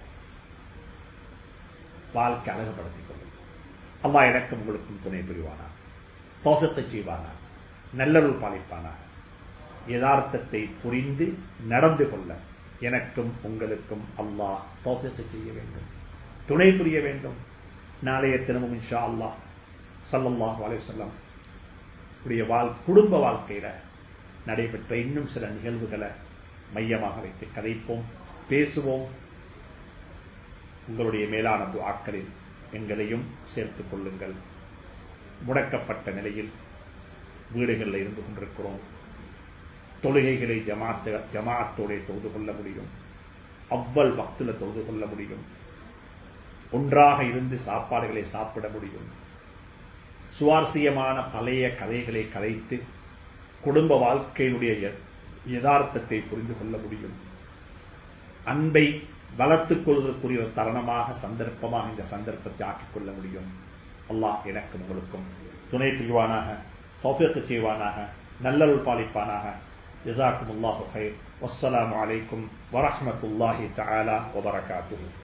A: வாழ்க்கை அழகுபடுத்திக் கொள்ளுங்கள் அம்மா எனக்கும் உங்களுக்கும் துணை புரிவானா தோசத்தை செய்வானா நல்லருள் பாலிப்பானா யதார்த்தத்தை புரிந்து நடந்து கொள்ள எனக்கும் உங்களுக்கும் அல்லாஹ் தோசத்தை செய்ய வேண்டும் துணை புரிய வேண்டும் நாளைய தினமும் இன்ஷா அல்லாஹ் சல்லல்லாஹு அலைவசல்லம் உடைய வாழ் குடும்ப வாழ்க்கையில நடைபெற்ற இன்னும் சில நிகழ்வுகளை மையமாக வைத்து கதைப்போம் பேசுவோம் உங்களுடைய மேலான துஆக்களில் எங்களையும் சேர்த்துக் கொள்ளுங்கள் முடக்கப்பட்ட நிலையில் வீடுகளில் இருந்து கொண்டிருக்கிறோம் தொழுகைகளை ஜமாத்த ஜமாத்தோட தொழுது கொள்ள முடியும் அவ்வள் பக்துல தொழுது கொள்ள முடியும் ஒன்றாக இருந்து சாப்பாடுகளை சாப்பிட முடியும் சுவாரஸ்யமான பழைய கதைகளை கதைத்து குடும்ப வாழ்க்கையினுடைய யதார்த்தத்தை புரிந்து கொள்ள முடியும் அன்பை வளர்த்துக் கொள்வதற்குரிய ஒரு தருணமாக சந்தர்ப்பமாக இந்த சந்தர்ப்பத்தை ஆக்கிக் கொள்ள முடியும் அல்லாஹ் எனக்கு உங்களுக்கும் துணை புரிவானாக தௌஃபியத்து செய்வானாக நல்லருள் பாலிப்பானாக ஜசாக்கும் அல்லாஹு ஹைர் வஸ்ஸலாமு அலைக்கும் வரஹ்மத்துல்லாஹி தஆலா வபரகாத்துஹு